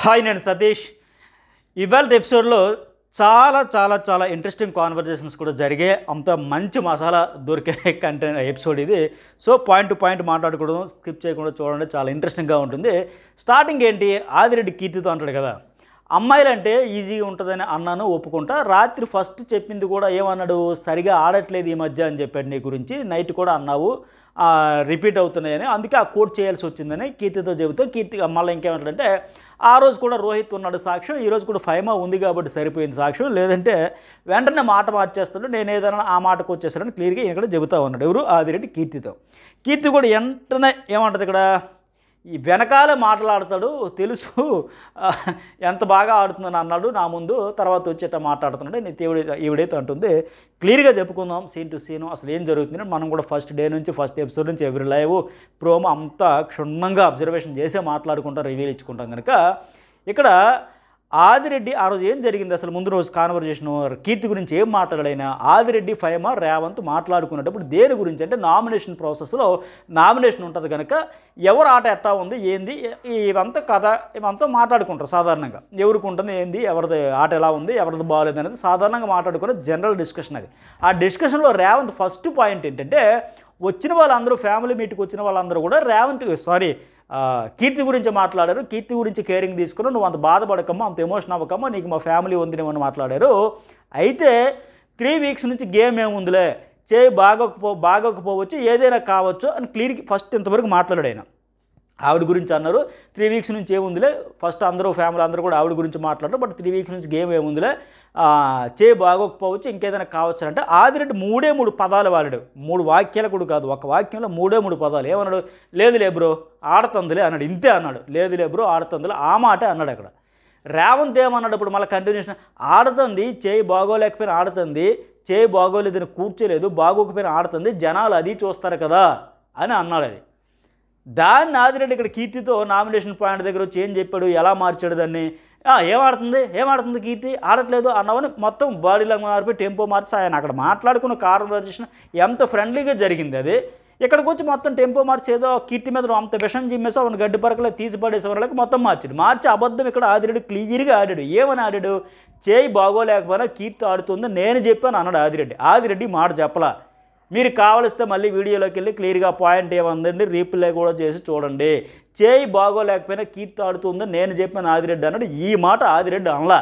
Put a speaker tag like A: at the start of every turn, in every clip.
A: Hi నేను సతీష్ ఇవాళ ఎపిసోడ్లో చాలా చాలా చాలా ఇంట్రెస్టింగ్ కాన్వర్జేషన్స్ కూడా జరిగాయి అంత మంచి మసాలా దొరికే కంటెంట్ ఎపిసోడ్ ఇది సో పాయింట్ టు పాయింట్ మాట్లాడుకోవడం స్కిప్ చేయకుండా చూడండి చాలా ఇంట్రెస్టింగ్గా ఉంటుంది స్టార్టింగ్ ఏంటి ఆదిరెడ్డి కీర్తితో అంటాడు కదా అమ్మాయిలంటే ఈజీగా ఉంటుందని అన్నాను ఒప్పుకుంటా రాత్రి ఫస్ట్ చెప్పింది కూడా ఏమన్నాడు సరిగా ఆడట్లేదు ఈ మధ్య అని చెప్పాడు నీ గురించి నైట్ కూడా అన్నావు రిపీట్ అవుతున్నాయని అందుకే ఆ కోట్ చేయాల్సి వచ్చిందని కీర్తితో చెబుతూ కీర్తి మళ్ళీ ఇంకేమంటాడంటే ఆ రోజు కూడా రోహిత్ ఉన్నాడు సాక్ష్యం ఈ రోజు కూడా ఫైమా ఉంది కాబట్టి సరిపోయింది సాక్ష్యం లేదంటే వెంటనే మాట మార్చేస్తాడు నేను ఏదైనా ఆ మాటకు వచ్చేస్తాడని క్లియర్గా ఇక్కడ చెబుతా ఉన్నాడు ఎవరు ఆదిరెడ్డి కీర్తితో కీర్తి కూడా వెంటనే ఏమంటుంది ఇక్కడ ఈ వెనకాల మాట్లాడతాడు తెలుసు ఆ, ఎంత బాగా ఆడుతుందని అన్నాడు నా ముందు తర్వాత వచ్చేట మాట్లాడుతున్నాడు నీ దేవుడి ఈవిడైతే అంటుంది క్లియర్గా చెప్పుకుందాం సీన్ టు సీన్ అసలు ఏం జరుగుతుంది మనం కూడా ఫస్ట్ డే నుంచి ఫస్ట్ ఎపిసోడ్ నుంచి ఎవ్రీ లైవ్ ప్రోమో అంతా క్షుణ్ణంగా అబ్జర్వేషన్ చేసే మాట్లాడుకుంటా రివీల్ ఇచ్చుకుంటాం కనుక ఇక్కడ ఆదిరెడ్డి ఆ రోజు ఏం జరిగింది అసలు ముందు రోజు కాన్వర్జేషన్ కీర్తి గురించి ఏం మాట్లాడాడైనా ఆదిరెడ్డి ఫైమా రేవంత్ మాట్లాడుకునేటప్పుడు దేని గురించి అంటే నామినేషన్ ప్రాసెస్లో నామినేషన్ ఉంటుంది కనుక ఎవరు ఆట ఎట్టా ఉంది ఏంది ఇ- ఇదంతా కథ ఇవంతా మాట్లాడుకుంటారు సాధారణంగా ఎవరికి ఉంటుంది ఏంది ఎవరిది ఆట ఎలా ఉంది ఎవరిది బాగాలేదు అనేది సాధారణంగా మాట్లాడుకునే జనరల్ డిస్కషన్ అది ఆ డిస్కషన్లో రేవంత్ ఫస్ట్ పాయింట్ ఏంటంటే వచ్చిన వాళ్ళందరూ ఫ్యామిలీ మీట్కి వచ్చిన వాళ్ళందరూ కూడా రేవంత్ సారీ ఆ, కీర్తి గురించి మాట్లాడారు కీర్తి గురించి కేరింగ్ తీసుకుని నువ్వు అంత బాధపడకమ్మా అంత ఎమోషన్ అవ్వకమ్మా నీకు మా ఫ్యామిలీ ఉంది అని మాట్లాడారు అయితే త్రీ వీక్స్ నుంచి గేమ్ ఏముందిలే చేయి బాగోకపో బాగోకపోవచ్చు ఏదైనా కావచ్చు అని క్లియర్ ఫస్ట్ ఇంతవరకు మాట్లాడాడు ఆయన ఆవిడ గురించి అన్నారు త్రీ వీక్స్ నుంచి ఏముందిలే ఫస్ట్ అందరూ ఫ్యామిలీ అందరూ కూడా ఆవిడ గురించి మాట్లాడారు బట్ త్రీ వీక్స్ నుంచి గేమ్ ఏముందిలే ఆ, చే బాగోకపోవచ్చు ఇంకేదైనా కావచ్చు అంటే ఆదిరెడ్డి మూడే మూడు పదాలు వాడాడు మూడు వాక్యాలు కూడా కాదు ఒక వాక్యంలో మూడే మూడు పదాలు ఏమన్నాడు లేదులే బ్రో ఆడతందులే అన్నాడు ఇంతే అన్నాడు లేదులే బ్రో ఆడతందులే ఆ మాటే అన్నాడు అక్కడ రేవంత్ ఏమన్నాడు ఇప్పుడు మళ్ళీ కంటిన్యూషన్ ఆడుతుంది చేయి బాగోలేకపోయినా ఆడుతుంది చేయి బాగోలేదని కూర్చోలేదు బాగోకపోయినా ఆడుతుంది జనాలు అది చూస్తారు కదా అని అన్నాడు అది దాన్ని ఆదిరెడ్డి ఇక్కడ కీర్తితో నామినేషన్ పాయింట్ దగ్గర వచ్చి ఏం చెప్పాడు ఎలా మార్చాడు దాన్ని "ఆ, ఏం ఆడుతుంది ఏం ఆడుతుంది కీర్తి ఆడట్లేదు అన్నవని మొత్తం బాడీ లాంగ్వేజ్ మార్పి టెంపో మార్చి ఆయన అక్కడ మాట్లాడుకున్న కాన్వర్జేషన్ ఎంత ఫ్రెండ్లీగా జరిగింది అది ఇక్కడికి వచ్చి మొత్తం టెంపో మార్చి ఏదో కీర్తి మీద నువ్వు అంత విషం చిమ్మేసి అవన్నీ గడ్డి పరకలే తీసి పడేసే వాళ్ళకి మొత్తం మార్చాడు మార్చి అబద్ధం ఇక్కడ ఆదిరెడ్డి క్లియర్గా ఆడాడు ఏమని ఆడాడు చేయి బాగోలేకపోయినా కీర్తి ఆడుతుంది నేను చెప్పాను అన్నాడు ఆదిరెడ్డి ఆదిరెడ్డి మాట చెప్పలా మీరు కావలిస్తే మళ్ళీ వీడియోలోకి వెళ్ళి క్లియర్గా పాయింట్ ఏముందండి రీప్లే కూడా చేసి చూడండి చేయి బాగోలేకపోయినా కీర్తి ఆడుతుంది నేను చెప్పాను ఆదిరెడ్డి అన్నాడు ఈ మాట ఆదిరెడ్డి అనలా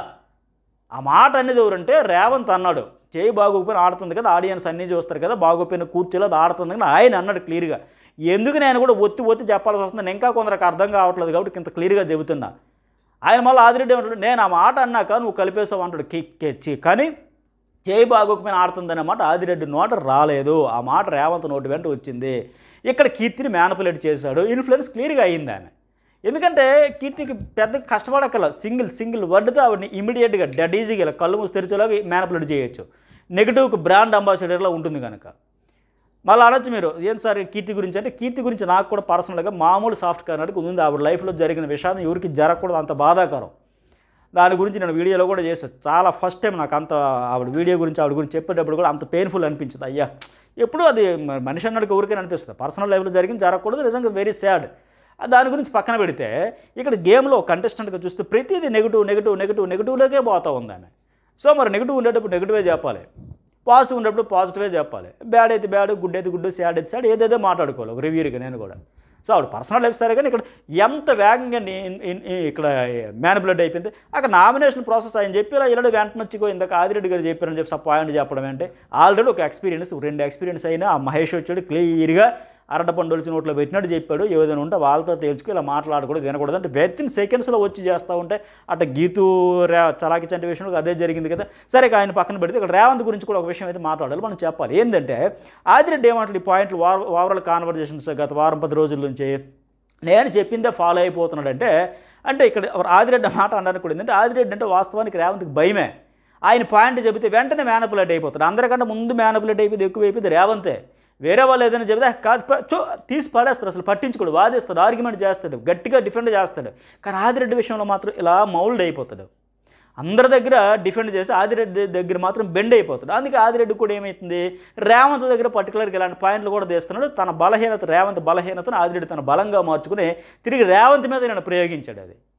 A: ఆ మాట అనేది ఎవరంటే రేవంత్ అన్నాడు చేయి బాగోకపోయినా ఆడుతుంది కదా ఆడియన్స్ అన్నీ చూస్తారు కదా బాగోపోయిన కూర్చోలో అది ఆడుతుంది కానీ ఆయన అన్నాడు క్లియర్గా ఎందుకు నేను కూడా ఒత్తి ఒత్తి చెప్పాల్సి వస్తుంది నేను ఇంకా కొందరికి అర్థం కావట్లేదు కాబట్టి ఇంత క్లియర్గా చెబుతున్నా ఆయన మళ్ళీ ఆదిరెడ్డి ఏమంటాడు నేను ఆ మాట అన్నాక నువ్వు కలిపేసావు అంటాడు కి- కి- చి- కానీ చేయి బాగోకపోయినా ఆడుతుందనే మాట ఆదిరెడ్డి నోట రాలేదు ఆ మాట రేవంత్ నోటి వెంట వచ్చింది ఇక్కడ కీర్తిని మ్యానిపులేట్ చేశాడు ఇన్ఫ్లుయెన్స్ క్లియర్గా అయింది ఆమె ఎందుకంటే కీర్తికి పెద్ద కష్టపడక్కల సింగిల్ సింగిల్ వర్డ్తో ఆవిడని ఇమీడియట్గా డెడ్ ఈజీగా ఇలా కళ్ళు మూసి తెరిచేలాగా మ్యానిపులేట్ చేయొచ్చు నెగిటివ్కి బ్రాండ్ అంబాసిడర్లా ఉంటుంది కనుక మళ్ళీ అనొచ్చు మీరు ఏం సార్ కీర్తి గురించి అంటే కీర్తి గురించి నాకు కూడా పర్సనల్గా మామూలు సాఫ్ట్ కార్నర్కి ఉంది ఆవిడ లైఫ్లో జరిగిన విషయాన్ని ఎవరికి జరగకూడదు అంత బాధాకరం దాని గురించి నేను వీడియోలో కూడా చేశాను చాలా ఫస్ట్ టైం నాకు అంత ఆవిడ వీడియో గురించి ఆవిడ గురించి చెప్పేటప్పుడు కూడా అంత పెయిన్ఫుల్ అనిపించింది అయ్యా ఎప్పుడు అది మ- మనిషి అన్నట్టుగా ఊరికే అనిపిస్తుంది పర్సనల్ లైఫ్లో జరిగింది జరగకూడదు నిజంగా వెరీ సాడ్ దాని గురించి పక్కన పెడితే ఇక్కడ గేమ్లో కంటెస్టెంట్గా చూస్తే ప్రతిదీ నెగిటివ్ నెగిటివ్ నెగిటివ్ నెగిటివ్లోకే పోతా ఉంది ఆమె సో మరి నెగిటివ్ ఉండేటప్పుడు నెగిటివే చెప్పాలి పాజిటివ్ ఉండేటప్పుడు పాజిటివే చెప్పాలి బ్యాడ్ అయితే బ్యాడ్ గుడ్ అయితే గుడ్ సాడ్ అయితే సాడ్ ఏదేదో మాట్లాడుకోవాలి ఒక రివ్యూగా నేను కూడా సో ఆవిడ పర్సనల్ లైఫ్ సరే కానీ ఇక్కడ ఎంత వేగంగా ని- ఇన్- ఇన్- ఇక్కడ మ్యానిపులేట్ అయిపోయింది అక్కడ నామినేషన్ ప్రాసెస్ ఆయన చెప్పి ఇలా ఇలాడు వెంటనే వచ్చి ఇందాక ఆదిరెడ్డి గారు చెప్పారని చెప్పి ఆ పాయింట్ చెప్పడం అంటే ఆల్రెడీ ఒక ఎక్స్పీరియన్స్ రెండు ఎక్స్పీరియన్స్ అయినా ఆ మహేష్ వచ్చాడు క్లియర్గా అరట పండు వచ్చి నోట్లో పెట్టినట్టు చెప్పాడు ఏదైనా ఉంటే వాళ్ళతో తేల్చుకు ఇలా మాట్లాడకూడదు వినకూడదు అంటే విత్ ఇన్ సెకండ్స్లో వచ్చి చేస్తూ ఉంటే అట్ట గీతు రే చలాకి చంటి విషయంలో అదే జరిగింది కదా సరే ఇక ఆయన పక్కన పెడితే ఇక్కడ రేవంత్ గురించి కూడా ఒక విషయం అయితే మాట్లాడాలి మనం చెప్పాలి ఏంటంటే ఆదిరెడ్డి ఏమంటాడు ఈ పాయింట్లు ఓవరాల్ కాన్వర్జేషన్స్ గత వారం పది రోజుల నుంచి నేను చెప్పిందే ఫాలో అయిపోతున్నాడు అంటే అంటే ఇక్కడ ఆదిరెడ్డి మాట అనడానికి కూడా ఏంటంటే ఆదిరెడ్డి అంటే వాస్తవానికి రేవంత్కి భయమే ఆయన పాయింట్ చెబితే వెంటనే మేనపులేట్ అయిపోతాడు అందరికంటే ముందు మేనపులేట్ అయిపోయింది ఎక్కువ అయిపోయింది రేవంతే వేరే వాళ్ళు ఏదైనా చెబితే "ఆ, కాదు ప- చూ తీసి పడేస్తారు అసలు పట్టించుకోడు వాదిస్తాడు ఆర్గ్యుమెంట్ చేస్తాడు గట్టిగా డిఫెండ్ చేస్తాడు కానీ ఆదిరెడ్డి విషయంలో మాత్రం ఇలా మౌల్డ్ అయిపోతాడు అందరి దగ్గర డిఫెండ్ చేసి ఆదిరెడ్డి దగ్గర మాత్రం బెండ్ అయిపోతాడు అందుకే ఆదిరెడ్డి కూడా ఏమవుతుంది రేవంత్ దగ్గర పర్టికులర్గా ఇలాంటి పాయింట్లు కూడా తీస్తున్నాడు తన బలహీనత రేవంత్ బలహీనతను ఆదిరెడ్డి తన బలంగా మార్చుకుని తిరిగి రేవంత్ మీద నేను ప్రయోగించాడు అది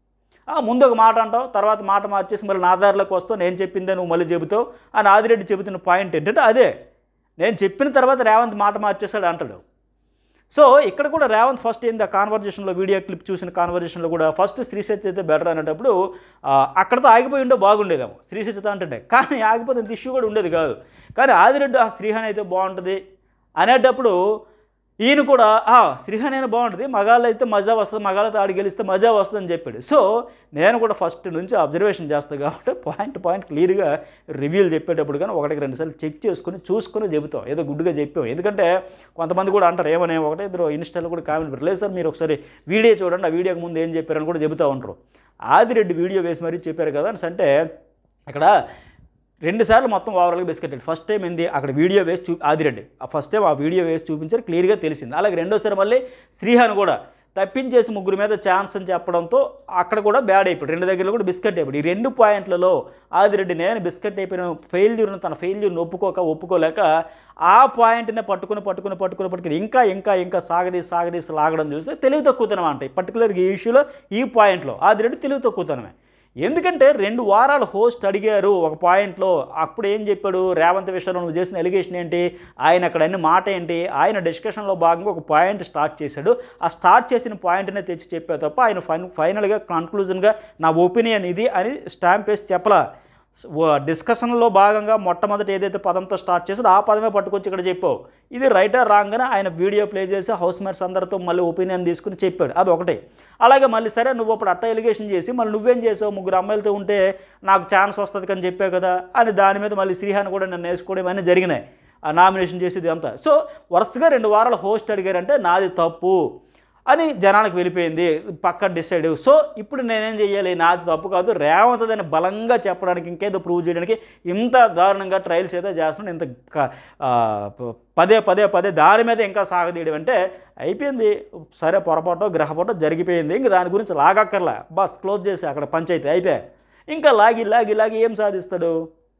A: ఆ, ముందు ఒక మాట అంటావు తర్వాత మాట మార్చేసి మళ్ళీ నా దారిలోకి వస్తావు నేను చెప్పిందే నువ్వు మళ్ళీ చెబుతావు అని ఆదిరెడ్డి చెబుతున్న పాయింట్ ఏంటంటే అదే నేను చెప్పిన తర్వాత రేవంత్ మాట మార్చేశాడు అంటాడు సో ఇక్కడ కూడా రేవంత్ ఫస్ట్ ఏంది ఆ కాన్వర్జేషన్లో వీడియో క్లిప్ చూసిన కాన్వర్జేషన్లో కూడా ఫస్ట్ శ్రీసత్య అయితే బెటర్ అనేటప్పుడు ఆ, అక్కడతో ఆగిపోయి ఉంటే బాగుండేదేమో శ్రీసత్యత అంటే కానీ ఆగిపోతే ఇంత ఇష్యూ కూడా ఉండేది కాదు కానీ ఆదిరెడ్డి ఆ శ్రీహాన్ అయితే బాగుంటుంది అనేటప్పుడు ఈయన కూడా "ఆ, శ్రీహాన్ అయినా బాగుంటుంది మగాళ్ళు అయితే మజా వస్తుంది మగాళ్ళతో ఆడి గెలిస్తే మజా వస్తుంది అని చెప్పాడు సో నేను కూడా ఫస్ట్ నుంచి అబ్జర్వేషన్ చేస్తాను కాబట్టి పాయింట్ పాయింట్ క్లియర్గా రివ్యూలు చెప్పేటప్పుడు కానీ ఒకటికి రెండు సార్లు చెక్ చేసుకుని చూసుకుని చెబుతాం ఏదో గుడ్డుగా చెప్పాం ఎందుకంటే కొంతమంది కూడా అంటారు ఏమని ఒకటే ఇద్దరు ఇన్స్టాలో కూడా కామెంట్ పెట్టారు లేదు సార్ మీరు ఒకసారి వీడియో చూడండి ఆ వీడియోకి ముందు ఏం చెప్పారని కూడా చెబుతూ ఉంటారు ఆదిరెడ్డి వీడియో వేసి మరీ చెప్పారు కదా అని అంటే ఇక్కడ రెండు సార్లు మొత్తం ఓవరాల్గా బిస్కెట్ ఫస్ట్ టైం ఏంది అక్కడ వీడియో వేసి చూ ఆదిరెడ్డి ఆ ఫస్ట్ టైం ఆ వీడియో వేసి చూపించారు క్లియర్గా తెలిసింది అలాగే రెండోసారి మళ్ళీ శ్రీహాన్ కూడా తప్పించేసి ముగ్గురు మీద ఛాన్స్ అని చెప్పడంతో అక్కడ కూడా బ్యాడ్ అయిపోయాడు రెండు దగ్గరలో కూడా బిస్కెట్ అయిపోయాడు ఈ రెండు పాయింట్లలో ఆదిరెడ్డి నేను బిస్కెట్ అయిపోయిన ఫెయిల్యూర్ను తన ఫెయిల్యూర్ని ఒప్పుకోక ఒప్పుకోలేక ఆ పాయింట్ని పట్టుకుని పట్టుకుని పట్టుకుని పట్టుకుని ఇంకా ఇంకా ఇంకా సాగదీసి సాగదీసి లాగడం చూస్తే తెలివి తక్కువతనం అంట పర్టికులర్గా ఈ ఇష్యూలో ఈ పాయింట్లో ఆదిరెడ్డి తెలివి తక్కువతనమే ఎందుకంటే రెండు వారాలు హోస్ట్ అడిగారు ఒక పాయింట్లో అప్పుడు ఏం చెప్పాడు రేవంత్ విషయంలో నువ్వు చేసిన ఎలిగేషన్ ఏంటి ఆయన అక్కడ అన్ని మాట ఏంటి ఆయన డిస్కషన్లో భాగంగా ఒక పాయింట్ స్టార్ట్ చేశాడు ఆ స్టార్ట్ చేసిన పాయింట్నే తెచ్చి చెప్పే తప్ప ఆయన ఫైన్ ఫైనల్గా కన్క్లూజన్గా నా ఒపీనియన్ ఇది అని స్టాంప్ వేసి చెప్పలా ఓ- డిస్కషన్లో భాగంగా మొట్టమొదటి ఏదైతే పదంతో స్టార్ట్ చేసాడో ఆ పదమే పట్టుకొచ్చి ఇక్కడ చెప్పావు ఇది రైటర్ రాంగ్ అని ఆయన వీడియో ప్లే చేసి హౌస్ మేట్స్ అందరితో మళ్ళీ ఒపీనియన్ తీసుకుని చెప్పాడు అది ఒకటే అలాగే మళ్ళీ సరే నువ్వు అప్పుడు అట్ట ఎలిగేషన్ చేసి మళ్ళీ నువ్వేం చేసావు ముగ్గురు అమ్మాయిలతో ఉంటే నాకు ఛాన్స్ వస్తుంది అని చెప్పావు కదా అని దాని మీద మళ్ళీ శ్రీహాన్ కూడా నన్ను వేసుకోవడం ఇవన్నీ జరిగినాయి ఆ నామినేషన్ చేసేది అంతా సో వరుసగా రెండు వారాలు హోస్ట్ అడిగారంటే నాది తప్పు అని జనానికి వెళ్ళిపోయింది పక్క డిసైడ్ సో ఇప్పుడు నేనేం చెయ్యాలి నాది తప్పు కాదు రేవంత్ దాన్ని బలంగా చెప్పడానికి ఇంకేదో ప్రూవ్ చేయడానికి ఇంత దారుణంగా ట్రయల్స్ ఏదో చేస్తున్నాడు ఇంత క- ఆ, ప- పదే పదే పదే దాని మీద ఇంకా సాగదీయడం అంటే అయిపోయింది సరే పొరపాటు గ్రహపాటు జరిగిపోయింది ఇంక దాని గురించి లాగక్కర్లా బస్ క్లోజ్ చేసి అక్కడ పంచాయతీ అయిపోయా ఇంకా లాగి లాగి లాగి ఏం సాధిస్తాడు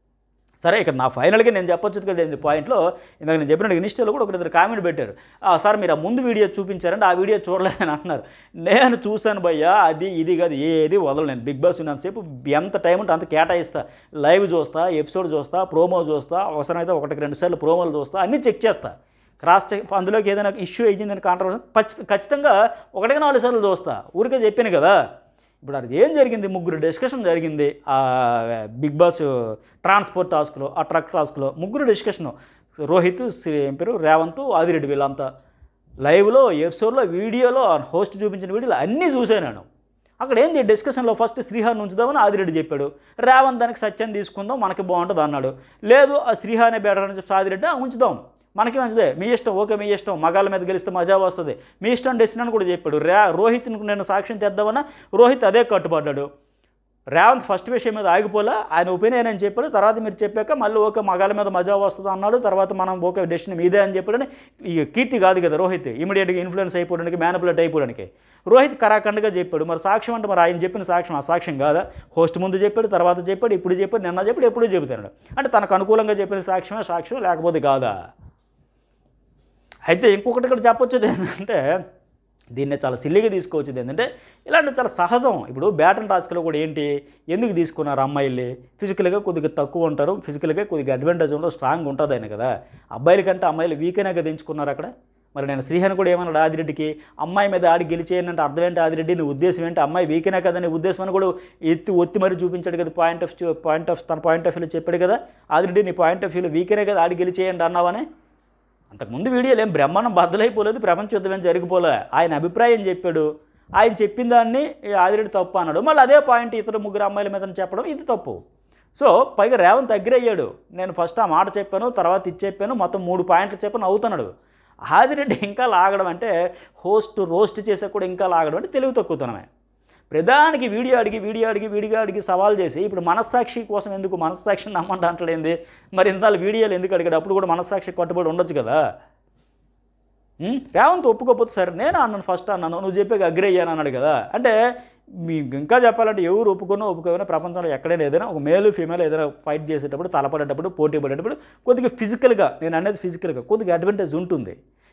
A: సరే ఇక్కడ నా ఫైనల్గా నేను చెప్పొచ్చు కదా ఈ పాయింట్లో ఇందాక నేను చెప్పినట్టు ఇన్స్టాలో కూడా ఒకరిద్దరు కామెంట్ పెట్టారు "ఆ, సార్ మీరు ఆ ముందు వీడియో చూపించారంటే ఆ వీడియో చూడలేదని అంటున్నారు నేను చూశాను భయ్యా అది ఇది కాదు ఏది వదలను నేను బిగ్ బాస్ ఉన్నంతసేపు ఎంత టైం ఉంటే అంత కేటాయిస్తా లైవ్ చూస్తా ఎపిసోడ్ చూస్తా ప్రోమో చూస్తా అవసరమైతే ఒకటికి రెండు సార్లు ప్రోమోలు చూస్తా అన్నీ చెక్ చేస్తా క్రాస్ చెక్ అందులోకి ఏదైనా ఇష్యూ అయ్యిందని కాంట్రవర్సీ ఖచ్చితంగా ఒకటికి నాలుగు సార్లు చూస్తా ఊరికే చెప్పాను కదా ఇప్పుడు అది ఏం జరిగింది ముగ్గురు డిస్కషన్ జరిగింది ఆ బిగ్ బాస్ ట్రాన్స్పోర్ట్ టాస్క్లో ఆ ట్రక్ టాస్క్లో ముగ్గురు డిస్కషన్ రోహిత్ శ్రీ ఏం పేరు రేవంత్ ఆదిరెడ్డి వీళ్ళంతా లైవ్లో ఎపిసోడ్లో వీడియోలో హోస్ట్ చూపించిన వీడియోలో అన్నీ చూశాను నేను అక్కడ ఏంది డిస్కషన్లో ఫస్ట్ శ్రీహాన్ ఉంచుదామని ఆదిరెడ్డి చెప్పాడు రేవంత్ దానికి సత్యం తీసుకుందాం మనకి బాగుంటుంది అన్నాడు లేదు ఆ శ్రీహానే బెటర్ అని చెప్పి ఆదిరెడ్డి "ఆ, ఉంచుదాం మనకి మంచిదే మీ ఇష్టం ఓకే మీ ఇష్టం మగాళ్ళ మీద గెలిస్తే మజా వస్తుంది మీ ఇష్టం డెసిషన్ అని కూడా చెప్పాడు రే రోహిత్ని నేను సాక్ష్యం తెద్దామన్నా రోహిత్ అదే కట్టుబడ్డాడు రేవంత్ ఫస్ట్ విషయం మీద ఆగిపోలే ఆయన ఒపీనియన్ అని చెప్పాడు తర్వాత మీరు చెప్పాక మళ్ళీ ఓకే మగాళ్ళ మీద మజా వస్తుంది అన్నాడు తర్వాత మనం ఓకే డెసిషన్ మీదే అని చెప్పాడని ఈ కీర్తి కాదు కదా రోహిత్ ఇమీడియట్గా ఇన్ఫ్లుయెన్స్ అయిపోవడానికి మ్యానిపులేట్ అయిపోవడానికి రోహిత్ కరాఖండ్గా చెప్పాడు మరి సాక్ష్యం అంటే మరి ఆయన చెప్పిన సాక్ష్యం ఆ సాక్ష్యం కాదా హోస్ట్ ముందు చెప్పాడు తర్వాత చెప్పాడు ఇప్పుడు చెప్పాడు నిన్న చెప్పాడు ఎప్పుడు చెబుతాడు అంటే తనకు అనుకూలంగా చెప్పిన సాక్ష్యమే సాక్ష్యం లేకపోతే కాదా అయితే ఇంకొకటి ఇక్కడ చెప్పొచ్చేది ఏంటంటే దీన్ని చాలా సిల్లిగా తీసుకోవచ్చేది ఏంటంటే ఇలాంటి చాలా సహజం ఇప్పుడు బ్యాటన్ టాస్క్లో కూడా ఏంటి ఎందుకు తీసుకున్నారు అమ్మాయిల్ని ఫిజికల్గా కొద్దిగా తక్కువ ఉంటారు ఫిజికల్గా కొద్దిగా అడ్వాంటేజ్ ఉండవు స్ట్రాంగ్ ఉంటుంది ఆయన కదా అబ్బాయిల కంటే అమ్మాయిలు వీకైనా కదా ఎంచుకున్నారు అక్కడ మరి నేను శ్రీహన్ కూడా ఏమన్నాడు ఆదిరెడ్డికి అమ్మాయి మీద ఆడి గెలిచేయనంటే అర్థం ఏంటి ఆదిరెడ్డి నీ ఉద్దేశం ఏంటి అమ్మాయి వీకైనా కదా నీ ఉద్దేశం అని కూడా ఎత్తి ఒత్తి మరి చూపించాడు కదా పాయింట్ ఆఫ్ పాయింట్ ఆఫ్ తన పాయింట్ ఆఫ్ వ్యూలో చెప్పాడు కదా ఆదిరెడ్డి నీ పాయింట్ ఆఫ్ వ్యూలో వీకైనా కదా ఆడి గెలిచేయండి అన్నావని అంతకుముందు వీడియోలు ఏం బ్రహ్మాండం బద్దలైపోలేదు ప్రపంచ యుద్ధం ఏం జరిగిపోలే ఆయన అభిప్రాయం చెప్పాడు ఆయన చెప్పిన దాన్ని ఈ ఆదిరెడ్డి తప్పు అన్నాడు మళ్ళీ అదే పాయింట్ ఇతర ముగ్గురు అమ్మాయిల మీద చెప్పడం ఇది తప్పు సో పైగా రేవంత్ అగ్రి అయ్యాడు నేను ఫస్ట్ ఆ మాట చెప్పాను తర్వాత ఇది చెప్పాను మొత్తం మూడు పాయింట్లు చెప్పని అవుతున్నాడు ఆదిరెడ్డి ఇంకా లాగడం అంటే హోస్ట్ రోస్ట్ చేసే కూడా ఇంకా లాగడం అంటే తెలివి తక్కువతనమే ప్రధానికి వీడియో అడిగి వీడియో అడిగి వీడియో అడిగి సవాల్ చేసి ఇప్పుడు మనస్సాక్షి కోసం ఎందుకు మనస్సాక్షిని నమ్మంట అంటలేంది మరి ఇంత వీడియోలు ఎందుకు అడిగాడు అప్పుడు కూడా మనస్సాక్షి కట్టుబడి ఉండొచ్చు కదా ఉం? రేవంత్ ఒప్పుకోకపోతే సరే నేను అన్నాను ఫస్ట్ అన్నాను నువ్వు చెప్పాక అగ్రి అయ్యాను అన్నాడు కదా అంటే మీ ఇంకా చెప్పాలంటే ఎవరు ఒప్పుకున్నా ఒప్పుకోకపోయినా ప్రపంచంలో ఎక్కడైనా ఏదైనా ఒక మేలు ఫీమేల్ ఏదైనా ఫైట్ చేసేటప్పుడు తలపడేటప్పుడు పోటీ పడేటప్పుడు కొద్దిగా ఫిజికల్గా నేను అనేది ఫిజికల్గా కొద్దిగా అడ్వాంటేజ్ ఉంటుంది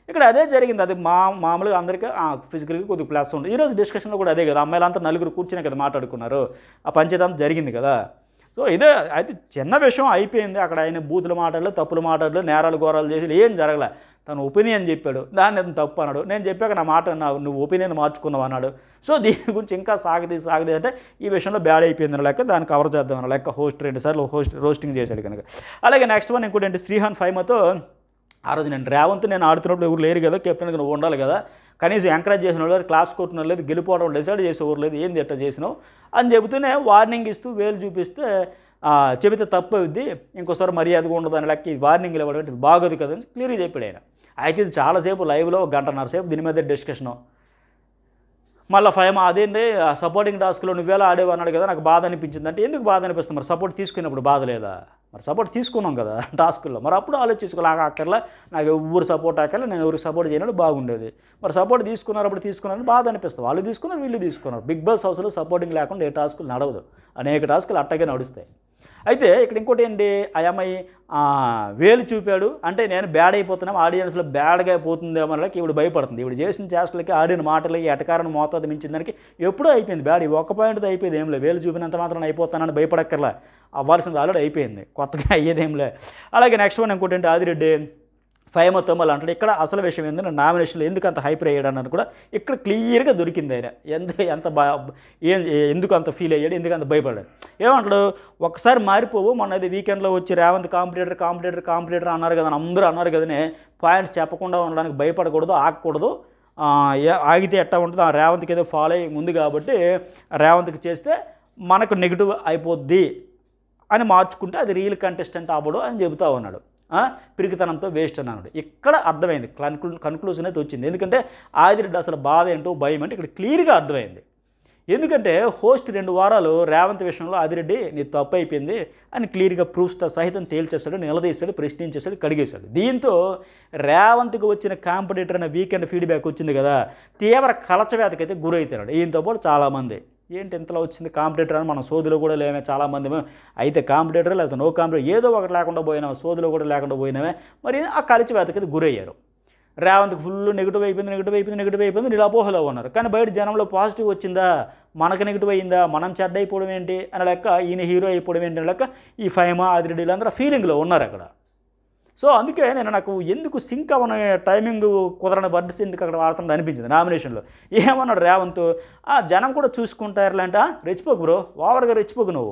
A: ఇక్కడ అదే జరిగింది అది మా మామూలుగా అందరికీ ఫిజికల్గా కొద్దిగా ప్లస్ ఉంది ఈరోజు డిస్కషన్లో కూడా అదే కదా అమ్మాయిలంతా నలుగురు కూర్చునే కదా మాట్లాడుకున్నారు ఆ పంచదాంత జరిగింది కదా సో ఇదే అయితే చిన్న విషయం అయిపోయింది అక్కడ ఆయన బూతులు మాట్లాడలేదు తప్పులు మాట్లాడలేదు నేరాలు ఘోరాలు చేసి ఏం జరగలే తను ఒపీనియన్ చెప్పాడు దాన్ని అతను తప్పు అన్నాడు నేను చెప్పాక నా మాట నా నువ్వు ఒపీనియన్ మార్చుకున్నావు అన్నాడు సో దీని గురించి ఇంకా సాగది సాగది అంటే ఈ విషయంలో బ్యాడ్ అయిపోయింది అన్న లెక్క దాన్ని కవర్ చేద్దాం అన్న లెక్క హోస్ట్ రెండు సార్లు హోస్ట్ రోస్టింగ్ చేశాడు కనుక అలాగే నెక్స్ట్ వన్ ఇంకోటి ఏంటి శ్రీహాన్ ఫైమతో ఆ రోజు నేను రేవంత్ నేను ఆడుతున్నప్పుడు ఎవరు లేరు కదా కెప్టెన్గా నువ్వు ఉండాలి కదా కనీసం ఎంకరేజ్ చేసిన వాళ్ళు క్లాస్ కొట్టిన లేదు గెలిపోవడం డిసైడ్ చేసేవారు లేదు ఏంది ఎట్లా చేసినావు అని చెబుతూనే వార్నింగ్ ఇస్తూ వేలు చూపిస్తే ఆ, చెబితే తప్పు అవుద్ది ఇంకోసారి మర్యాదగా ఉండదు అని లెక్క ఈ వార్నింగ్ ఇవ్వడం అంటే ఇది బాగోదు కదా అని క్లియర్గా చెప్పాడు ఆయన అయితే ఇది చాలాసేపు లైవ్లో ఒక గంటన్నర సేపు దీని మీద డిస్కషను మళ్ళీ ఫైవ్ అదేంటి సపోర్టింగ్ టాస్క్లో నువ్వేలా ఆడేవు అన్నాడు కదా నాకు బాధ అనిపించింది అంటే ఎందుకు బాధ అనిపిస్తుంది మరి సపోర్ట్ తీసుకున్నప్పుడు బాధ లేదా మరి సపోర్ట్ తీసుకున్నాం కదా టాస్క్లో మరి అప్పుడు ఆలోచించుకోలేక అక్కర్లా నాకు ఎవరు సపోర్ట్ అక్కర్లా నేను ఎవరికి సపోర్ట్ చేయనప్పుడు బాగుండేది మరి సపోర్ట్ తీసుకున్నారు అప్పుడు తీసుకున్నారు బాధ అనిపిస్తుంది వాళ్ళు తీసుకున్నారు వీళ్ళు తీసుకున్నారు బిగ్ బాస్ హౌస్లో సపోర్టింగ్ లేకుండా ఏ టాస్కులు నడవదు అనేక టాస్కులు అట్టగే నడుస్తాయి అయితే ఇక్కడ ఇంకోటి ఏంటి ఆ అమ్మాయి ఆ, వేలు చూపాడు అంటే నేను బ్యాడ్ అయిపోతున్నాం ఆడియన్స్లో బ్యాడ్గా అయిపోతుందేమో అనడానికి ఇవిడు భయపడుతుంది ఇవిడు చేసిన చేష్టలకి ఆడిన మాటలకి ఎటకారం మోతాదు మించిన దానికి ఎప్పుడూ అయిపోయింది బ్యాడ్ ఈ ఒక్క పాయింట్ అయిపోయింది ఏం లేదు వేలు చూపినంత మాత్రం అయిపోతానని భయపడక్కర్లా అవ్వాల్సింది ఆల్రెడీ అయిపోయింది కొత్తగా అయ్యేదేం లే అలాగే నెక్స్ట్ వన్ ఇంకోటి ఏంటి ఆదిరెడ్డి ఫైవ్ తొమ్మలు అంటాడు ఇక్కడ అసలు విషయం ఏంటంటే నామినేషన్లో ఎందుకు అంత హైప్ అయ్యాడు అన్నది కూడా ఇక్కడ క్లియర్గా దొరికింది ఆయన ఎంత ఎంత బా ఏం ఎందుకు అంత ఫీల్ అయ్యాడు ఎందుకు అంత భయపడ్డాడు ఏమంటాడు ఒకసారి మారిపోవు మొన్న ఇది వీకెండ్లో వచ్చి రేవంత్ కాంపిటేటర్ కాంపిటేటర్ కాంపిటేటర్ అన్నారు కదా అని అందరూ అన్నారు కదనే పాయింట్స్ చెప్పకుండా ఉండడానికి భయపడకూడదు ఆగకూడదు ఆ, ఏ- ఆగితే ఎట్టా ఉంటుంది ఆ రేవంత్కి ఏదో ఫాలోయింగ్ ఉంది కాబట్టి రేవంత్కి చేస్తే మనకు నెగిటివ్ అయిపోద్ది అని మార్చుకుంటే అది రియల్ కంటెస్టెంట్ అవ్వడు అని చెబుతా ఉన్నాడు ఆ, పిరికితనంతో వేస్ట్ అని అన్నాడు ఇక్కడ అర్థమైంది కన్క్లూ కన్క్లూజన్ అయితే వచ్చింది ఎందుకంటే ఆదిరెడ్డి అసలు బాధ ఏంటో భయం అంటే ఇక్కడ క్లియర్గా అర్థమైంది ఎందుకంటే హోస్ట్ రెండు వారాలు రేవంత్ విషయంలో ఆదిరెడ్డి నీ తప్పు అయిపోయింది అని క్లియర్గా ప్రూఫ్స్తో సహితం తేల్చేస్తాడు నిలదీస్తాడు ప్రశ్నించేస్తాడు కడిగేశాడు దీంతో రేవంత్కి వచ్చిన కాంపిటేటర్ అనే వీకెండ్ ఫీడ్బ్యాక్ వచ్చింది కదా తీవ్ర కలచవేతకైతే గురవుతున్నాడు ఈయనతో పాటు చాలామంది ఏంటి ఇంతలో వచ్చింది కాంపిటేటర్ అని మనం సోదిలో కూడా లేమే చాలామంది అయితే కాంపిటేటర్ లేకపోతే నో కాంపిటేటర్ ఏదో ఒకటి లేకుండా పోయినామే సోదిలో కూడా లేకుండా పోయినామే మరి ఆ కలిచివేతకైతే గురయ్యారు రేవంత్కి ఫుల్ నెగిటివ్ అయిపోయింది నెగిటివ్ అయిపోయింది నెగిటివ్ అయిపోయింది నీళ్ళు అపోహలో ఉన్నారు కానీ బయట జనంలో పాజిటివ్ వచ్చిందా మనకు నెగిటివ్ అయిందా మనం చెడ్డ అయిపోవడం ఏంటి అని లెక్క ఈయన హీరో అయిపోవడం ఏంటి అని లెక్క ఈ ఫైమా ఆదిరెడ్డి వీళ్ళందరూ ఫీలింగ్లో ఉన్నారు అక్కడ సో అందుకే నేను నాకు ఎందుకు సింక్ అవన టైమింగ్ కుదరని వర్డ్స్ ఎందుకు అక్కడ వాడుతుంది అనిపించింది నామినేషన్లో ఏమన్నాడు రేవంత్ ఆ జనం కూడా చూసుకుంటారులే అంటే రెచ్చిపోకు బ్రో ఓవర్గా రెచ్చిపోకు నువ్వు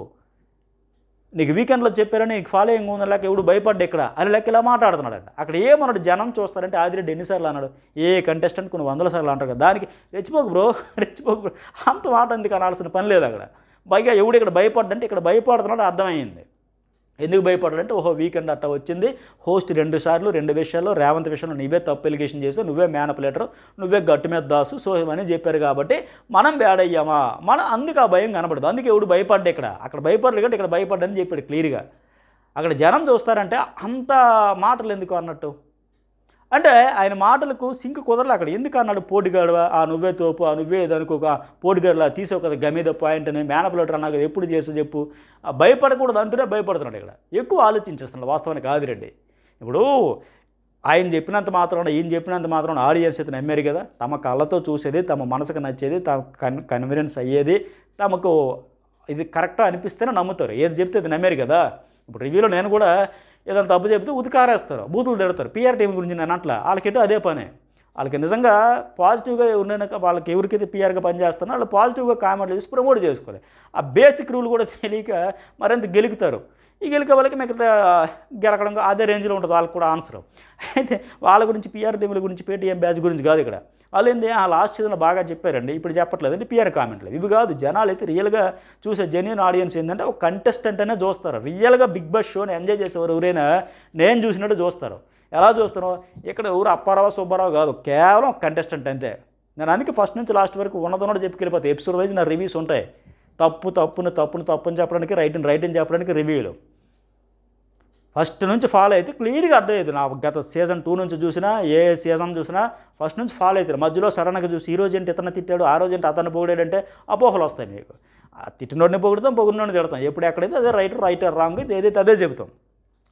A: నీకు వీకెండ్లో చెప్పారని నీకు ఫాలోయింగ్ ఉంది లేక ఎవడు భయపడ్డా ఇక్కడ అని లెక్క ఇలా మాట్లాడుతున్నాడు అక్కడ ఏమన్నాడు జనం చూస్తారంటే ఆదిరెడ్డి ఎన్నిసార్లు అన్నాడు ఏ కంటెస్టెంట్ కొన్ని వందల సార్లు అంటారు కదా దానికి రెచ్చిపోకు బ్రో రెచ్చిపోకు బ్రో అంత మాట ఎందుకు అనాల్సిన పని లేదు అక్కడ పైగా ఎవడు ఇక్కడ భయపడ్డంటే ఇక్కడ భయపడుతున్నాడు అర్థమైంది ఎందుకు భయపడాలంటే ఓహో వీకెండ్ అట్ట వచ్చింది హోస్ట్ రెండు సార్లు రెండు విషయాల్లో రేవంత్ విషయంలో నువ్వే తప్పు ఎలిగేషన్ చేసావు నువ్వే మేనపులేటర్ నువ్వే గట్టు మీద దాసు సో ఇవన్నీ చెప్పారు కాబట్టి మనం బ్యాడ్ అయ్యామా మన అందుకు ఆ భయం కనబడదు అందుకే ఎవడు భయపడ్డా ఇక్కడ అక్కడ భయపడలేదు కాబట్టి ఇక్కడ భయపడ్డని చెప్పాడు క్లియర్గా అక్కడ జనం చూస్తారంటే అంత మాటలు ఎందుకు అన్నట్టు అంటే ఆయన మాటలకు సింక్ కుదరలే అక్కడ ఎందుకు అన్నాడు పోటీగాడువా ఆ నువ్వే తోపు ఆ నువ్వే అనుకోక పోటీగాడులా తీసావు కదా గమీద పాయింట్ అని మేనపులేటర్ అన్నా కదా ఎప్పుడు చేసి చెప్పు ఆ భయపడకూడదు అంటూనే భయపడుతున్నాడు ఇక్కడ ఎక్కువ ఆలోచించేస్తున్నాడు వాస్తవానికి ఆదిరెడ్డి ఇప్పుడు ఆయన చెప్పినంత మాత్రం ఈయన చెప్పినంత మాత్రం ఆడియన్స్ అయితే నమ్మారు కదా తమ కళ్ళతో చూసేది తమ మనసుకు నచ్చేది తమ కన్ కన్వీనియన్స్ అయ్యేది తమకు ఇది కరెక్ట్ అనిపిస్తేనే నమ్ముతారు ఏది చెప్తే అది నమ్మారు కదా ఇప్పుడు రివ్యూలో నేను కూడా ఏదైనా తప్పు చెప్తే ఉతికారేస్తారు బూతులు తిడతారు పిఆర్ టీం గురించి నేను అట్లా వాళ్ళకెటో అదే పని వాళ్ళకి నిజంగా పాజిటివ్గా ఉన్న వాళ్ళకి ఎవరికైతే పిఆర్గా పనిచేస్తారో వాళ్ళు పాజిటివ్గా కామెంట్లు చేసి ప్రమోట్ చేసుకోవాలి ఆ బేసిక్ రూల్ కూడా తెలియక మరింత గెలుకుతారు ఈ గెలికే వాళ్ళకి మిగతా గెలకడం అదే రేంజ్లో ఉంటుంది వాళ్ళకి కూడా ఆన్సర్ అయితే వాళ్ళ గురించి పిఆర్ టీముల గురించి పేటీఎం బ్యాచ్ గురించి కాదు ఇక్కడ వాళ్ళు ఏంది ఆ లాస్ట్ సీజన్లో బాగా చెప్పారండి ఇప్పుడు చెప్పట్లేదు అంటే పిఆర్ కామెంట్లు ఇవి కాదు జనాలు అయితే రియల్గా చూసే జెన్యున్ ఆడియన్స్ ఏంటంటే ఒక కంటెస్టెంట్ అనే చూస్తారు రియల్గా బిగ్ బాస్ షోని ఎంజాయ్ చేసేవారు ఎవరైనా నేను చూసినట్టు చూస్తారు ఎలా చూస్తారో ఇక్కడ ఎవరు అప్పారావు సుబ్బారావు కాదు కేవలం కంటెస్టెంట్ అంతే నేను అందుకే ఫస్ట్ నుంచి లాస్ట్ వరకు ఉన్నదన్నట్టు చెప్పుకెళ్ళిపోతాయి ఎపిసోడ్ వైజ్ నా రివ్యూస్ ఉంటాయి తప్పు తప్పును తప్పును తప్పుని చెప్పడానికి రైట్ని రైట్ అని చెప్పడానికి రివ్యూలు ఫస్ట్ నుంచి ఫాలో అయితే క్లియర్గా అర్థమవుతుంది నా గత సీజన్ టూ నుంచి చూసినా ఏ సీజన్ చూసినా ఫస్ట్ నుంచి ఫాలో అవుతారు మధ్యలో సడన్గా చూసి ఈ రోజు ఏంటి ఇతను తిట్టాడు ఆ రోజు ఏంటి అతను పొగిడాడంటే అపోహలు వస్తాయి మీకు ఆ తిట్టినోడిని పొగుడుతాం పొగిడినోడిని తిడతాం ఎప్పుడు ఎక్కడైతే అదే రైట్ రైట్ రాంగ్ ఏదైతే అదే చెబుతాం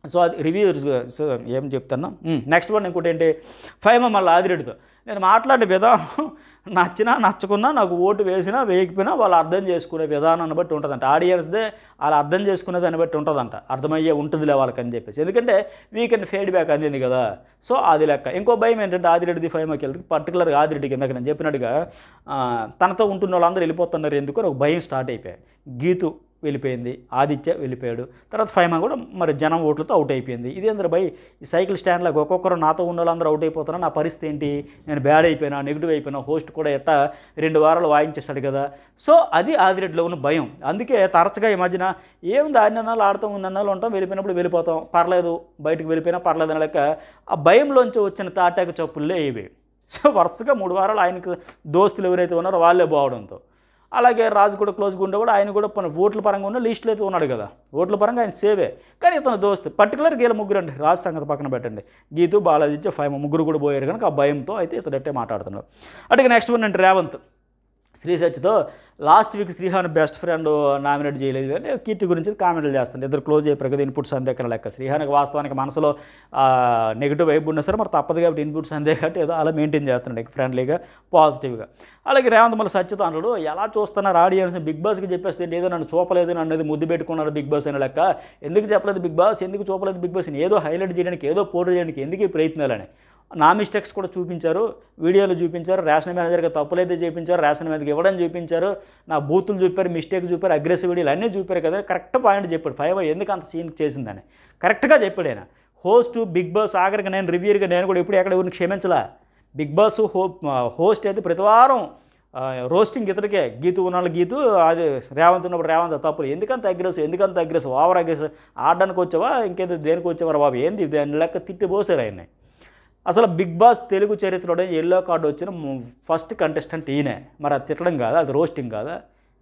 A: సో అది రివ్యూ సో ఏం చెప్తున్నా నెక్స్ట్ వన్ ఇంకోటి ఏంటి ఫైవ్ మళ్ళీ ఆదిరెడ్డితో నేను మాట్లాడే విధానం నచ్చినా నచ్చకున్నా నాకు ఓటు వేసినా వేయకపోయినా వాళ్ళు అర్థం చేసుకునే విధానాన్ని బట్టి ఉంటుందంట ఆడియన్స్దే వాళ్ళు అర్థం చేసుకునే దాన్ని బట్టి ఉంటుందంట అర్థమయ్యే ఉంటుందిలే వాళ్ళకి అని చెప్పేసి ఎందుకంటే వీకెండ్ ఫీడ్బ్యాక్ అందింది కదా సో అది లెక్క ఇంకో భయం ఏంటంటే ఆదిరెడ్డిది ఫైవ్ మాకి వెళ్తే పర్టికులర్గా ఆదిరెడ్డికి ఇందాక నేను చెప్పినట్టుగా ఆ, తనతో ఉంటున్న వాళ్ళందరూ వెళ్ళిపోతున్నారు ఎందుకు అని ఒక భయం స్టార్ట్ అయిపోయాయి గీతు వెళ్ళిపోయింది ఆదిత్య వెళ్ళిపోయాడు తర్వాత ఫైమాన్ కూడా మరి జనం ఓట్లతో అవుట్ అయిపోయింది ఇదేంద్ర భయ్ ఈ సైకిల్ స్టాండ్లకు ఒక్కొక్కరు నాతో ఉన్న వాళ్ళందరూ అవుట్ అయిపోతున్నా నా పరిస్థితి ఏంటి నేను బ్యాడ్ అయిపోయినా నెగిటివ్ అయిపోయినా హోస్ట్ కూడా ఎట్టా రెండు వారాలు వాయించేస్తాడు కదా సో అది ఆదిరెడ్డిలో ఉన్న భయం అందుకే తరచుగా ఈ మధ్యన ఏముంది ఆడిన నెలలు ఆడతాం ఉన్న నెలలు ఉంటాం వెళ్ళిపోయినప్పుడు వెళ్ళిపోతాం పర్లేదు బయటకు వెళ్ళిపోయినా పర్లేదు అనే లెక్క ఆ భయంలోంచి వచ్చిన తాటాక చప్పుల్లే ఇవి సో వరుసగా మూడు వారాలు ఆయనకు దోస్తులు ఎవరైతే ఉన్నారో వాళ్ళే పోవడంతో అలాగే రాజు కూడా క్లోజ్గా ఉంటే కూడా ఆయన కూడా పని ఓట్ల పరంగా ఉన్న లిస్టులో అయితే ఉన్నాడు కదా ఓట్ల పరంగా ఆయన సేవే కానీ ఇతను దోస్తు పర్టికులర్ గీల ముగ్గురు అండి రాజు సంగతి పక్కన పెట్టండి గీతు బాలాజీ ఫైవ్ ముగ్గురు కూడా పోయారు కనుక ఆ భయంతో అయితే ఇతడట్టే మాట్లాడుతున్నాడు అటుగా నెక్స్ట్ వన్ అంటే రేవంత్ శ్రీ సత్యతో last week Srihan best friend nominate చేయలేదు అంటే కీర్తి గురించి కామెంట్లు చేస్తుంది ఇద్దరు క్లోజ్ అయిపోయారు కదా ఇన్పుట్స్ అందే కదా లెక్క శ్రీహానికి వాస్తవానికి మనసులో నెగిటివ్ వైపు ఉన్నా సరే మరి తప్పదు కాబట్టి ఇన్పుట్స్ అందే కాబట్టి ఏదో అలా మెయింటైన్ చేస్తున్నాడు ఫ్రెండ్లీగా పాజిటివ్గా అలాగే రేవంత్ మళ్ళీ సత్యతో అంటాడు ఎలా చూస్తున్నారు ఆడియన్స్ బిగ్ బాస్కి చెప్పేస్తే ఏదో నన్ను చూపలేదు అన్నది ముద్దు పెట్టుకున్నారు బిగ్ బాస్ అనే లెక్క ఎందుకు చెప్పలేదు బిగ్ బాస్ ఎందుకు చూపలేదు బిగ్ బాస్ ఏదో హైలైట్ చేయడానికి ఏదో పోటీ చేయడానికి ఎందుకు ఈ ప్రయత్నాలని నా మిస్టేక్స్ కూడా చూపించారు వీడియోలు చూపించారు రేషన్ మేనేజర్గా తప్పులైతే చూపించారు రేషన్ మీదకి ఇవ్వడం చూపించారు నా బూతులు చూపారు మిస్టేక్ చూపారు అగ్రెసివ్ వీడియోలు అన్నీ చూపారు కదా కరెక్ట్ పాయింట్ చెప్పాడు ఫైవ్ ఎందుకు అంత సీన్ చేసిందని కరెక్ట్గా చెప్పాడు ఆయన హోస్ట్ బిగ్ బాస్ ఆఖరికి నేను రివ్యూర్గా నేను కూడా ఎప్పుడు ఎక్కడ ఎవరిని క్షమించలా బిగ్ బాస్ హో హోస్ట్ అయితే ప్రతి వారం ఆ, రోస్టింగ్ ఇతడికే గీతు ఉన్నాళ్ళు గీతు అది రేవంత్ ఉన్నప్పుడు రేవంత్ తప్పులు ఎందుకంత అగ్రెసివ్ ఎందుకంత అగ్రెసివ్ ఓవర్ అగ్రెసివ్ ఆడడానికి వచ్చావా ఇంకేదో దేనికి వచ్చావా బాబు ఏంది దాని లెక్క తిట్టి పోసారు ఆయన్ని అసలు బిగ్ బాస్ తెలుగు చరిత్రలో ఎల్లో కార్డు వచ్చిన ఫస్ట్ కంటెస్టెంట్ ఈయనే మరి అది తిట్టడం కాదా అది రోస్టింగ్ కాదా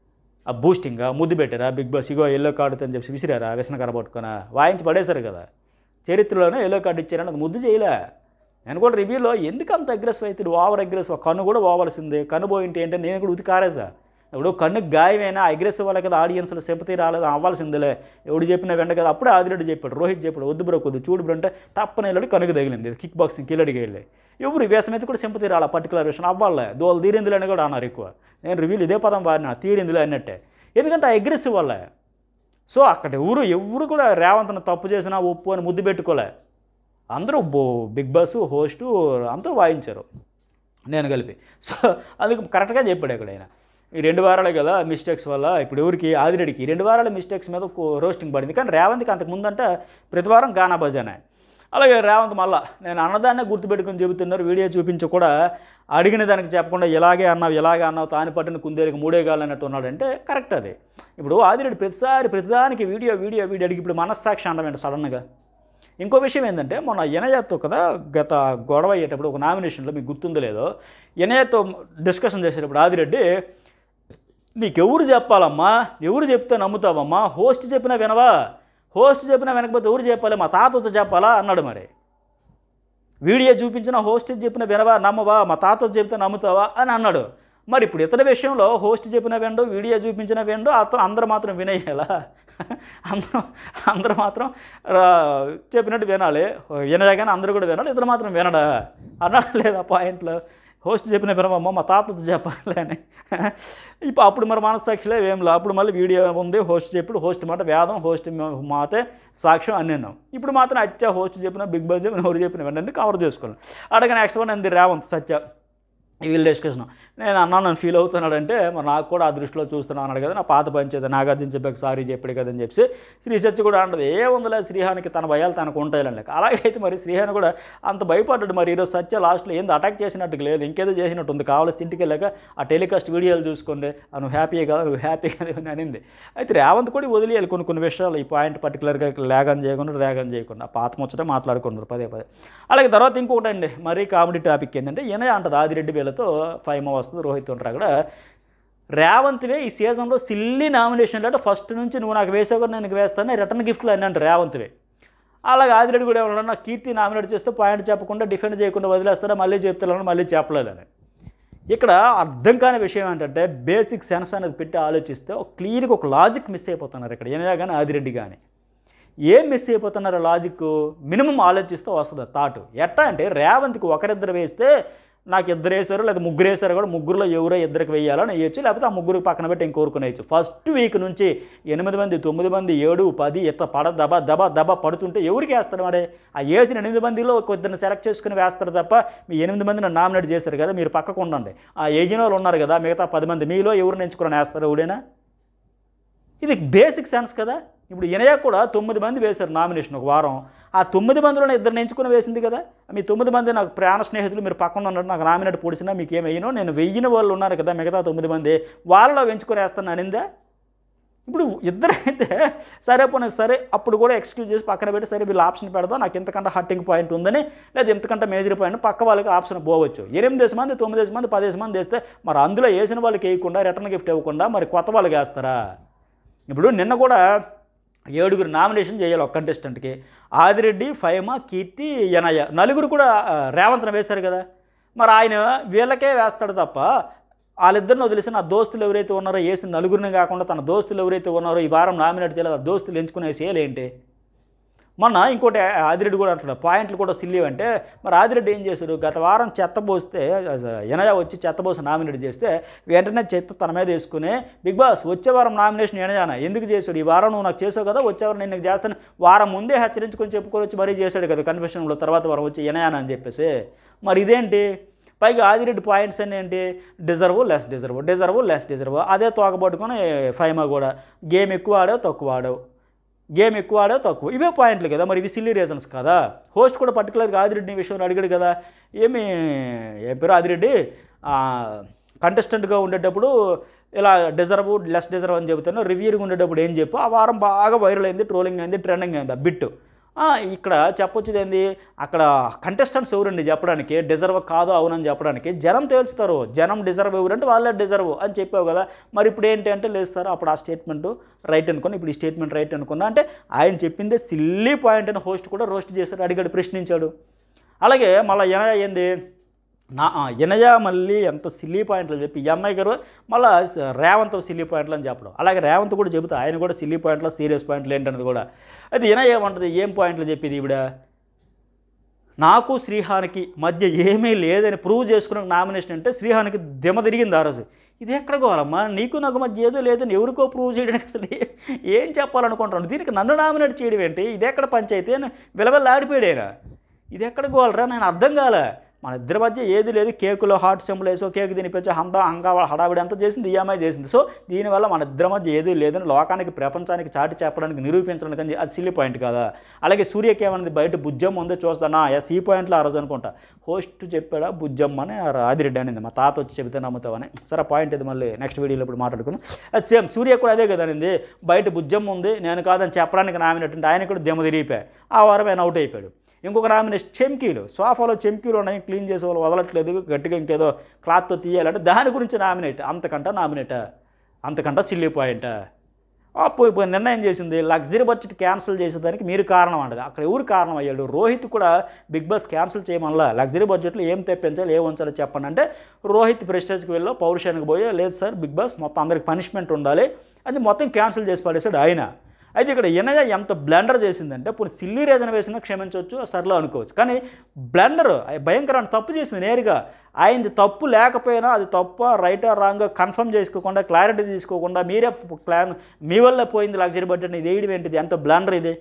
A: ఆ బూస్టింగా ముద్దు పెట్టారా బిగ్ బాస్ ఇగో ఎల్లో కార్డు అని చెప్పి విసిరారా వ్యసనకర పట్టుకున్న వాయించి పడేశారు కదా చరిత్రలోనే ఎల్లో కార్డు ఇచ్చారని అది ముద్దు చేయలే నేను కూడా రివ్యూలో ఎందుకు అంత అగ్రెసివ్ అయితే ఓవర్ అగ్రెసివ్ కన్ను కూడా పోవాల్సిందే కన్ను పోయింటి అంటే నేను కూడా ఉతి కారేసా ఇప్పుడు కన్నుకు గాయమైనా అగ్రెసివ్ వాళ్ళకి కదా ఆడియన్స్లో సింపతి రాలేదు అవ్వాల్సిందిలే ఎవడు చెప్పిన వెంట కదా అప్పుడే ఆదిరెడ్డి చెప్పాడు రోహిత్ చెప్పాడు వద్దు బ్రో కొద్దు చూడు బ్రో అంటే టప్పన వెళ్ళాడు కనుక తగిలింది కిక్ బాక్సింగ్ కిల్లడికి వెళ్ళి ఎవరు వేసం అయితే కూడా సింపతి రాలే పర్టికులర్ విషయం అవ్వాలి దోలు తీరిందిలే అని కూడా అన్నారు ఎక్కువ నేను రివ్యూలు ఇదే పదం వాడినా తీరిందిలే అన్నట్టే ఎందుకంటే అగ్రెసివ్ వల్ల సో అక్కడ ఎవరు ఎవరు కూడా రేవంత్ను తప్పు చేసినా ఒప్పు అని ముద్దు పెట్టుకోలే అందరూ బో బిగ్ బాస్ హోస్టు అందరూ వాయించారు నేను కలిపి సో అందుకు కరెక్ట్గా చెప్పాడు ఇక్కడ ఆయన ఈ రెండు వారాలే కదా మిస్టేక్స్ వల్ల ఇప్పుడు ఎవరికి ఆదిరెడ్డికి ఈ రెండు వారాల మిస్టేక్స్ మీద రోస్టింగ్ పడింది కానీ రేవంత్కి అంతకు ముందంటే ప్రతి వారం గానా భజనే అలాగే రేవంత్ మళ్ళా నేను అన్నదాన్నే గుర్తుపెట్టుకుని చెబుతున్నారు వీడియో చూపించి కూడా అడిగిన దానికి చెప్పకుండా ఇలాగే అన్నావు ఇలాగే అన్నావు తాని పట్టిన కుందేలకు మూడే గాలు అన్నట్టు ఉన్నాడంటే కరెక్ట్ అది ఇప్పుడు ఆదిరెడ్డి ప్రతిసారి ప్రతిదానికి వీడియో వీడియో వీడియో అడిగి ఇప్పుడు మనస్సాక్షి అనడం సడన్గా ఇంకో విషయం ఏంటంటే మొన్న ఎనయాతో కదా గత గొడవ అయ్యేటప్పుడు ఒక నామినేషన్లో మీకు గుర్తుందో లేదో ఎనయాతో డిస్కషన్ చేసేటప్పుడు ఆదిరెడ్డి నీకెవరు చెప్పాలమ్మా ఎవరు చెప్తే నమ్ముతావమ్మా హోస్ట్ చెప్పినా వినవా హోస్ట్ చెప్పినా వినకపోతే ఎవరు చెప్పాలి మా తాతతో చెప్పాలా అన్నాడు మరి వీడియో చూపించిన హోస్ట్ చెప్పిన వినవా నమ్మవా మా తాత చెప్తే నమ్ముతావా అని అన్నాడు మరి ఇప్పుడు ఇతని విషయంలో హోస్ట్ చెప్పిన వెండు వీడియో చూపించిన వెండు అతను అందరూ మాత్రం వినేయాలా అందరూ అందరూ మాత్రం రా- చెప్పినట్టు వినాలి వినగానే అందరూ కూడా వినాలి ఇతను మాత్రం వినడా అన్నాడు లేదా పాయింట్లో హోస్ట్ చెప్పిన వినవమ్మ మా తాతతో చెప్పాలి అని ఇప్పుడు అప్పుడు మరి మనస్సాక్షిలో ఏం లేదు అప్పుడు మళ్ళీ వీడియో ఉంది హోస్ట్ చెప్పుడు హోస్ట్ మాట వేదం హోస్ట్ మాటే సాక్ష్యం అని అన్నాం ఇప్పుడు మాత్రం అచ్చా హోస్ట్ చెప్పిన బిగ్ బాస్ చెప్పిన ఎవరు చెప్పిన వెంటనే కవర్ చేసుకోవాలి అడగని నెక్స్ట్ వన్ అంది రేవంత్ సత్య ఈ వీళ్ళు డిస్కషన్ నేను అన్నా నన్ను ఫీల్ అవుతున్నాడంటే మరి నాకు కూడా ఆ దృష్టిలో చూస్తున్నాను అన్నాడు కదా నా పాత పంచేది నాగార్జున చెప్పాక సారీ చెప్పాడు కదని చెప్పి శ్రీ సత్య కూడా అంటది ఏముందిలే శ్రీహానికి తన భయాలు తనకు ఉంటాయిలే లెక్క అలాగైతే మరి శ్రీహాన్ కూడా అంత భయపడ్డాడు మరి ఈరోజు సత్య లాస్ట్లో ఏంది అటాక్ చేసినట్టు లేదు ఇంకేదో చేసినట్టు ఉంది కావాల్సి ఇంటికి వెళ్ళాక ఆ టెలికాస్ట్ వీడియోలు చూసుకోండి ఆ నువ్వు హ్యాపీ కదా నువ్వు హ్యాపీ కదా అని అనింది అయితే రేవంత్ కూడా వదిలేయాలి కొన్ని కొన్ని విషయాలు ఈ పాయింట్ పర్టికులర్గా లేగన్ చేయకుండా రేగన్ చేయకుండా ఆ పాత ముచ్చట మాట్లాడుకున్నారు పదే పదే అలాగే తర్వాత ఇంకొకటి అండి మరీ కామెడీ టాపిక్ ఏంటంటే ఈయన అంటది ఆదిరెడ్డి వీళ్ళతో ఫైవ్ వస్తుంది రోహిత్ ఉంటారు అక్కడ రేవంత్వే ఈ సీజన్లో సిల్లీ నామినేషన్లు అంటే ఫస్ట్ నుంచి నువ్వు నాకు వేసావు కూడా నేను నీకు వేస్తాను రిటర్న్ గిఫ్ట్లు అని అంటే రేవంత్వే అలాగే ఆదిరెడ్డి కూడా ఏమన్నా నాకు కీర్తి నామినేట్ చేస్తే పాయింట్ చెప్పకుండా డిఫెండ్ చేయకుండా వదిలేస్తారా మళ్ళీ చెప్తాను మళ్ళీ చెప్పలేదని ఇక్కడ అర్థం కాని విషయం ఏంటంటే బేసిక్ సెన్స్ అనేది పెట్టి ఆలోచిస్తే ఒక క్లియర్గా ఒక లాజిక్ మిస్ అయిపోతున్నారు ఇక్కడ ఏమైనా కానీ ఆదిరెడ్డి కానీ ఏం మిస్ అయిపోతున్నారు లాజిక్ మినిమం ఆలోచిస్తే వస్తుంది థాట్ ఎట్టా అంటే రేవంత్కి ఒకరిద్దరు వేస్తే నాకు ఇద్దరు వేసారు లేదా ముగ్గురు వేసారు కూడా ముగ్గురులో ఎవరో ఇద్దరికి వేయాలని వేయచ్చు లేకపోతే ఆ ముగ్గురు పక్కన పెట్టి ఇంకోరుకుని వేయచ్చు ఫస్ట్ వీక్ నుంచి ఎనిమిది మంది తొమ్మిది మంది ఏడు పది ఇట్లా పడ దబా దబా దబా పడుతుంటే ఎవరికి వేస్తారు మరి ఆ వేసిన ఎనిమిది మందిలో కొద్దిని సెలెక్ట్ చేసుకుని వేస్తారు తప్ప మీ ఎనిమిది మందిని నామినేట్ చేశారు కదా మీరు పక్కకు ఉండండి ఆ ఏజిన వాళ్ళు ఉన్నారు కదా మిగతా పది మంది మీలో ఎవరు ఎంచుకుని వేస్తారు ఎవడైనా ఇది బేసిక్ సెన్స్ కదా ఇప్పుడు ఇనయ కూడా తొమ్మిది మంది వేశారు నామినేషన్ ఒక వారం ఆ తొమ్మిది మందిలో ఇద్దరు ఎంచుకుని వేసింది కదా మీ తొమ్మిది మంది నాకు ప్రాణ స్నేహితులు మీరు పక్కన ఉన్నారు నాకు నామినేట్ పొడిచినా మీకు ఏం వేయను నేను వెయ్యిన వాళ్ళు ఉన్నారు కదా మిగతా తొమ్మిది మంది వాళ్ళలో ఎంచుకుని వేస్తాను అనిందా ఇప్పుడు ఇద్దరైతే సరే పోనీ సరే అప్పుడు కూడా ఎక్స్క్యూజ్ చేసి పక్కన పెట్టి సరే వీళ్ళు ఆప్షన్ పెడదాం నాకు ఇంతకంటే హట్టింగ్ పాయింట్ ఉందని లేదా ఇంతకంటే మేజర్ పాయింట్ పక్క వాళ్ళకి ఆప్షన్ పోవచ్చు ఎనిమిది మంది తొమ్మిది మంది పదిహేను మంది వేస్తే మరి అందులో వేసిన వాళ్ళకి వేయకుండా రిటర్న్ గిఫ్ట్ ఇవ్వకుండా మరి కొత్త వాళ్ళకి వేస్తారా ఇప్పుడు నిన్న కూడా ఏడుగురు నామినేషన్ చేయాలి ఒక కంటెస్టెంట్కి ఆదిరెడ్డి ఫైమా కీర్తి యనయ్య నలుగురు కూడా ఆ, రేవంత్న వేశారు కదా మరి ఆయన వీళ్ళకే వేస్తాడు తప్ప వాళ్ళిద్దరిని వదిలేసి నా దోస్తులు ఎవరైతే ఉన్నారో వేసిన నలుగురిని కాకుండా తన దోస్తులు ఎవరైతే ఉన్నారో ఈ వారం నామినేట్ చేయాలి ఆ దోస్తులు ఎంచుకునే ఏంటి మొన్న ఇంకోటి ఆదిరెడ్డి కూడా అంటాడు పాయింట్లు కూడా సిల్లి అంటే మరి ఆదిరెడ్డి ఏం చేశాడు గత వారం చెత్త పోస్తే ఎనయ వచ్చి చెత్త పోసి నామినేట్ చేస్తే వెంటనే చెత్త తన మీద వేసుకుని బిగ్ బాస్ వచ్చే వారం నామినేషన్ ఎనజాన ఎందుకు చేశాడు ఈ వారం నువ్వు నాకు చేసావు కదా వచ్చే వారం నేను నీకు చేస్తాను వారం ముందే హెచ్చరించుకొని చెప్పుకొని వచ్చి మరీ చేశాడు కదా కన్ఫెషన్లో తర్వాత వారం వచ్చి ఎనయాన అని చెప్పేసి మరి ఇదేంటి పైగా ఆదిరెడ్డి పాయింట్స్ అన్నీ ఏంటి deserve less deserve deserve less deserve అదే తోకబట్టుకొని ఫైమా కూడా గేమ్ ఎక్కువ ఆడావు తక్కువ ఆడావు గేమ్ ఎక్కువ ఆడావు తక్కువ ఇవే పాయింట్లు కదా మరి ఇవి సిల్లీ రీజన్స్ కదా హోస్ట్ కూడా పర్టికులర్గా ఆదిరెడ్డి విషయంలో అడిగాడు కదా ఏమి ఏం పేరు ఆదిరెడ్డి కంటెస్టెంట్గా ఉండేటప్పుడు ఇలా డిజర్వ్ లెస్ డిజర్వ్ అని చెబుతాను రివ్యూగా ఉండేటప్పుడు ఏం చెప్పు ఆ వారం బాగా వైరల్ అయింది ట్రోలింగ్ అయింది ట్రెండింగ్ అయింది ఆ బిట్ ఆ, ఇక్కడ చెప్పొచ్చేది ఏంది అక్కడ కంటెస్టెంట్స్ ఎవరండి చెప్పడానికి డిజర్వ్ కాదు అవునని చెప్పడానికి జనం తేల్చుతారు జనం డిజర్వ్ ఎవరంటే వాళ్ళే డిజర్వ్ అని చెప్పావు కదా మరి ఇప్పుడు ఏంటి అంటే లేస్తారు అప్పుడు ఆ స్టేట్మెంట్ రైట్ అనుకుని ఇప్పుడు ఈ స్టేట్మెంట్ రైట్ అనుకున్నా అంటే ఆయన చెప్పిందే సిల్లీ పాయింట్ అని హోస్ట్ కూడా రోస్ట్ చేశాడు అడిగాడు ప్రశ్నించాడు అలాగే మళ్ళీ ఎనయ ఏంది నా ఆ, ఎనయ మళ్ళీ ఎంత సిల్లీ పాయింట్లు చెప్పి ఈ అమ్మాయి గారు మళ్ళీ రేవంత్ సిల్లీ పాయింట్లు అని చెప్పడం అలాగే రేవంత్ కూడా చెబుతా ఆయన కూడా సిల్లీ పాయింట్లు సీరియస్ పాయింట్లు ఏంటన్నది కూడా అది ఎనయ ఏమంటుంది ఏం పాయింట్లు చెప్పేది ఈవిడ నాకు శ్రీహానికి మధ్య ఏమీ లేదని ప్రూవ్ చేసుకున్న నామినేషన్ అంటే శ్రీహానికి దిమ తిరిగింది ఆ రోజు ఇది ఎక్కడ పోవాలమ్మా నీకు నాకు మధ్య ఏదో లేదని ఎవరికో ప్రూవ్ చేయడానికి అసలు ఏ- ఏం చెప్పాలనుకుంటున్నాను దీనికి నన్ను నామినేట్ చేయడం ఏంటి ఇది ఎక్కడ పంచాయితీ అని విలవెల్లాడిపోయాడేనా ఇది ఎక్కడ గోలరా నేను అర్థం కాలే మన ఇద్దరి మధ్య ఏది లేదు కేకులో హాట్ సింబల్ వేసో కేక్ తినిపించో హందా హంగా హడావిడి అంతా చేసింది ఈఎంఐ చేసింది సో దీనివల్ల మన ఇద్దరి మధ్య ఏది లేదని లోకానికి ప్రపంచానికి చాటి చెప్పడానికి నిరూపించడానికి అని అది సిల్లి పాయింట్ కదా అలాగే సూర్యకి ఏమన్నది బయట బుజ్జమ్మ ఉందో చూస్తానా ఎస్ ఈ పాయింట్లో ఆ రోజు అనుకుంటా హోస్ట్ చెప్పాడా బుజ్జమ్మ అని ఆ ఆదిరెడ్డి అనింది మా తాత వచ్చి చెబితే నమ్ముతావని సరే పాయింట్ ఇది మళ్ళీ నెక్స్ట్ వీడియోలో ఇప్పుడు మాట్లాడుకుందాం అది సేమ్ సూర్య కూడా అదే కదా అనింది బయట బుజ్జమ్మ ఉంది నేను కాదని చెప్పడానికి నామినట్టు ఆయన కూడా దెమ్మ తిరిగిపోయాయి ఆ వారం ఆయన అవుట్ అయిపోయాడు ఇంకొక నామినేషన్ చెంకీలు సోఫాలో చెంకీలు ఉన్నాయి క్లీన్ చేసే వాళ్ళు వదలట్లేదు గట్టిగా ఇంకేదో క్లాత్తో తీయాలంటే దాని గురించి నామినేట్ అంతకంట నామినేటా అంతకంట సిల్లీ పాయింట్ పోయి పోయి నిర్ణయం చేసింది లగ్జరీ బడ్జెట్ క్యాన్సిల్ చేసేదానికి మీరు కారణం అంటది అక్కడ ఎవరు కారణం అయ్యాడు రోహిత్ కూడా బిగ్ బాస్ క్యాన్సిల్ చేయమల్లా లగ్జరీ బడ్జెట్లో ఏం తెప్పించాలి ఏం ఉంచాలో చెప్పండి అంటే రోహిత్ ప్రెస్టేజ్కి వెళ్ళి పౌరుషానికి పోయి లేదు సార్ బిగ్ బాస్ మొత్తం అందరికి పనిష్మెంట్ ఉండాలి అది మొత్తం క్యాన్సిల్ చేసి పడేసాడు ఆయన అయితే ఇక్కడ ఎనయ ఎంత బ్లెండర్ చేసిందంటే ఇప్పుడు సిల్లీ రీజన్ వేసినా క్షమించవచ్చు సర్లో అనుకోవచ్చు కానీ బ్లెండర్ భయంకరమైన తప్పు చేసింది నేరుగా ఆయనది తప్పు లేకపోయినా అది తప్ప రైటా రాంగ్ కన్ఫర్మ్ చేసుకోకుండా క్లారిటీ తీసుకోకుండా మీరే ప్లాన్ మీ వల్ల పోయింది లగ్జరీ బడ్జెట్ ఇది వేయడం ఏంటిది ఎంత బ్లెండర్ ఇది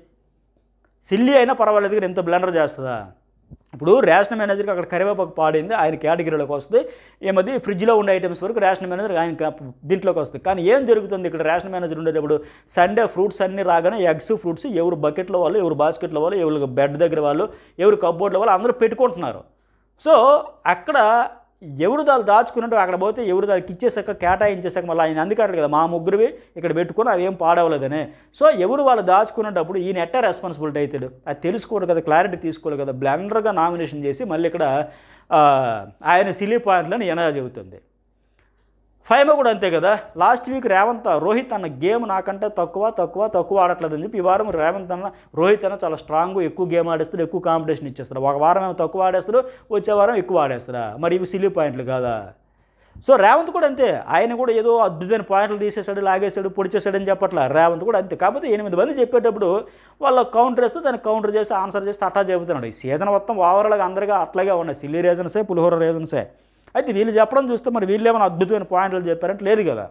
A: సిల్లీ అయినా పర్వాలేదు కానీ ఎంత బ్లెండర్ చేస్తుందా ఇప్పుడు రేషన్ మేనేజర్కి అక్కడ కరివేపాకు పాడింది ఆయన కేటగిరీలోకి వస్తుంది ఏమది ఫ్రిడ్జ్లో ఉండే ఐటమ్స్ వరకు రేషన్ మేనేజర్ ఆయన కా- దీంట్లోకి వస్తుంది కానీ ఏం జరుగుతుంది ఇక్కడ రేషన్ మేనేజర్ ఉండేటప్పుడు సండే ఫ్రూట్స్ అన్నీ రాగానే ఎగ్స్ ఫ్రూట్స్ ఎవరు బకెట్లో వాళ్ళు ఎవరు బాస్కెట్లో వాళ్ళు ఎవరు బెడ్ దగ్గర వాళ్ళు ఎవరు కబ్బోర్డ్లో వాళ్ళు అందరూ పెట్టుకుంటున్నారు సో అక్కడ ఎవరు దాన్ని దాచుకున్నట్టు అక్కడ పోతే ఎవరు దానికి ఇచ్చేసాక కేటాయించేసాక మళ్ళీ ఆయన అందుకంటారు కదా మా ముగ్గురివి ఇక్కడ పెట్టుకుని అవి ఏం పాడవలేదని సో ఎవరు వాళ్ళు దాచుకున్నప్పుడు ఈయన ఎట్టా రెస్పాన్సిబిలిటీ అవుతాడు అది తెలుసుకోడు కదా క్లారిటీ తీసుకోవాలి కదా బ్లెండర్గా నామినేషన్ చేసి మళ్ళీ ఇక్కడ ఆ, ఆయన సిలీ పాయింట్లని ఎనగా చెబుతుంది ఫైమా కూడా అంతే కదా లాస్ట్ వీక్ రేవంత్ రోహిత్ అన్న గేమ్ నాకంటే తక్కువ తక్కువ తక్కువ ఆడట్లేదు అని చెప్పి ఈ వారం రేవంత్ అన్న రోహిత్ అన్న చాలా స్ట్రాంగ్ ఎక్కువ గేమ్ ఆడేస్తాడు ఎక్కువ కాంపిటీషన్ ఇచ్చేస్తాడు ఒక వారం ఏమో తక్కువ ఆడేస్తాడు వచ్చే వారం ఎక్కువ ఆడేస్తాడా మరి ఇవి సిల్లీ పాయింట్లు కాదా సో రేవంత్ కూడా అంతే ఆయన కూడా ఏదో అద్భుతమైన పాయింట్లు తీసేశాడు లాగేశాడు పొడిచేశాడని చెప్పట్లా రేవంత్ కూడా అంతే కాకపోతే ఎనిమిది మంది చెప్పేటప్పుడు వాళ్ళు కౌంటర్ వేస్తే దానికి కౌంటర్ చేసి ఆన్సర్ చేసి అట్టా చెబుతున్నాడు ఈ సీజన్ మొత్తం ఓవరాల్గా అందరిగా అట్లాగే ఉన్నాయి సిల్లీ రీజన్సే పులిహోర రీజన్సే అయితే వీళ్ళు చెప్పడం చూస్తే మరి వీళ్ళు ఏమైనా అద్భుతమైన పాయింట్లు చెప్పారంటే లేదు కదా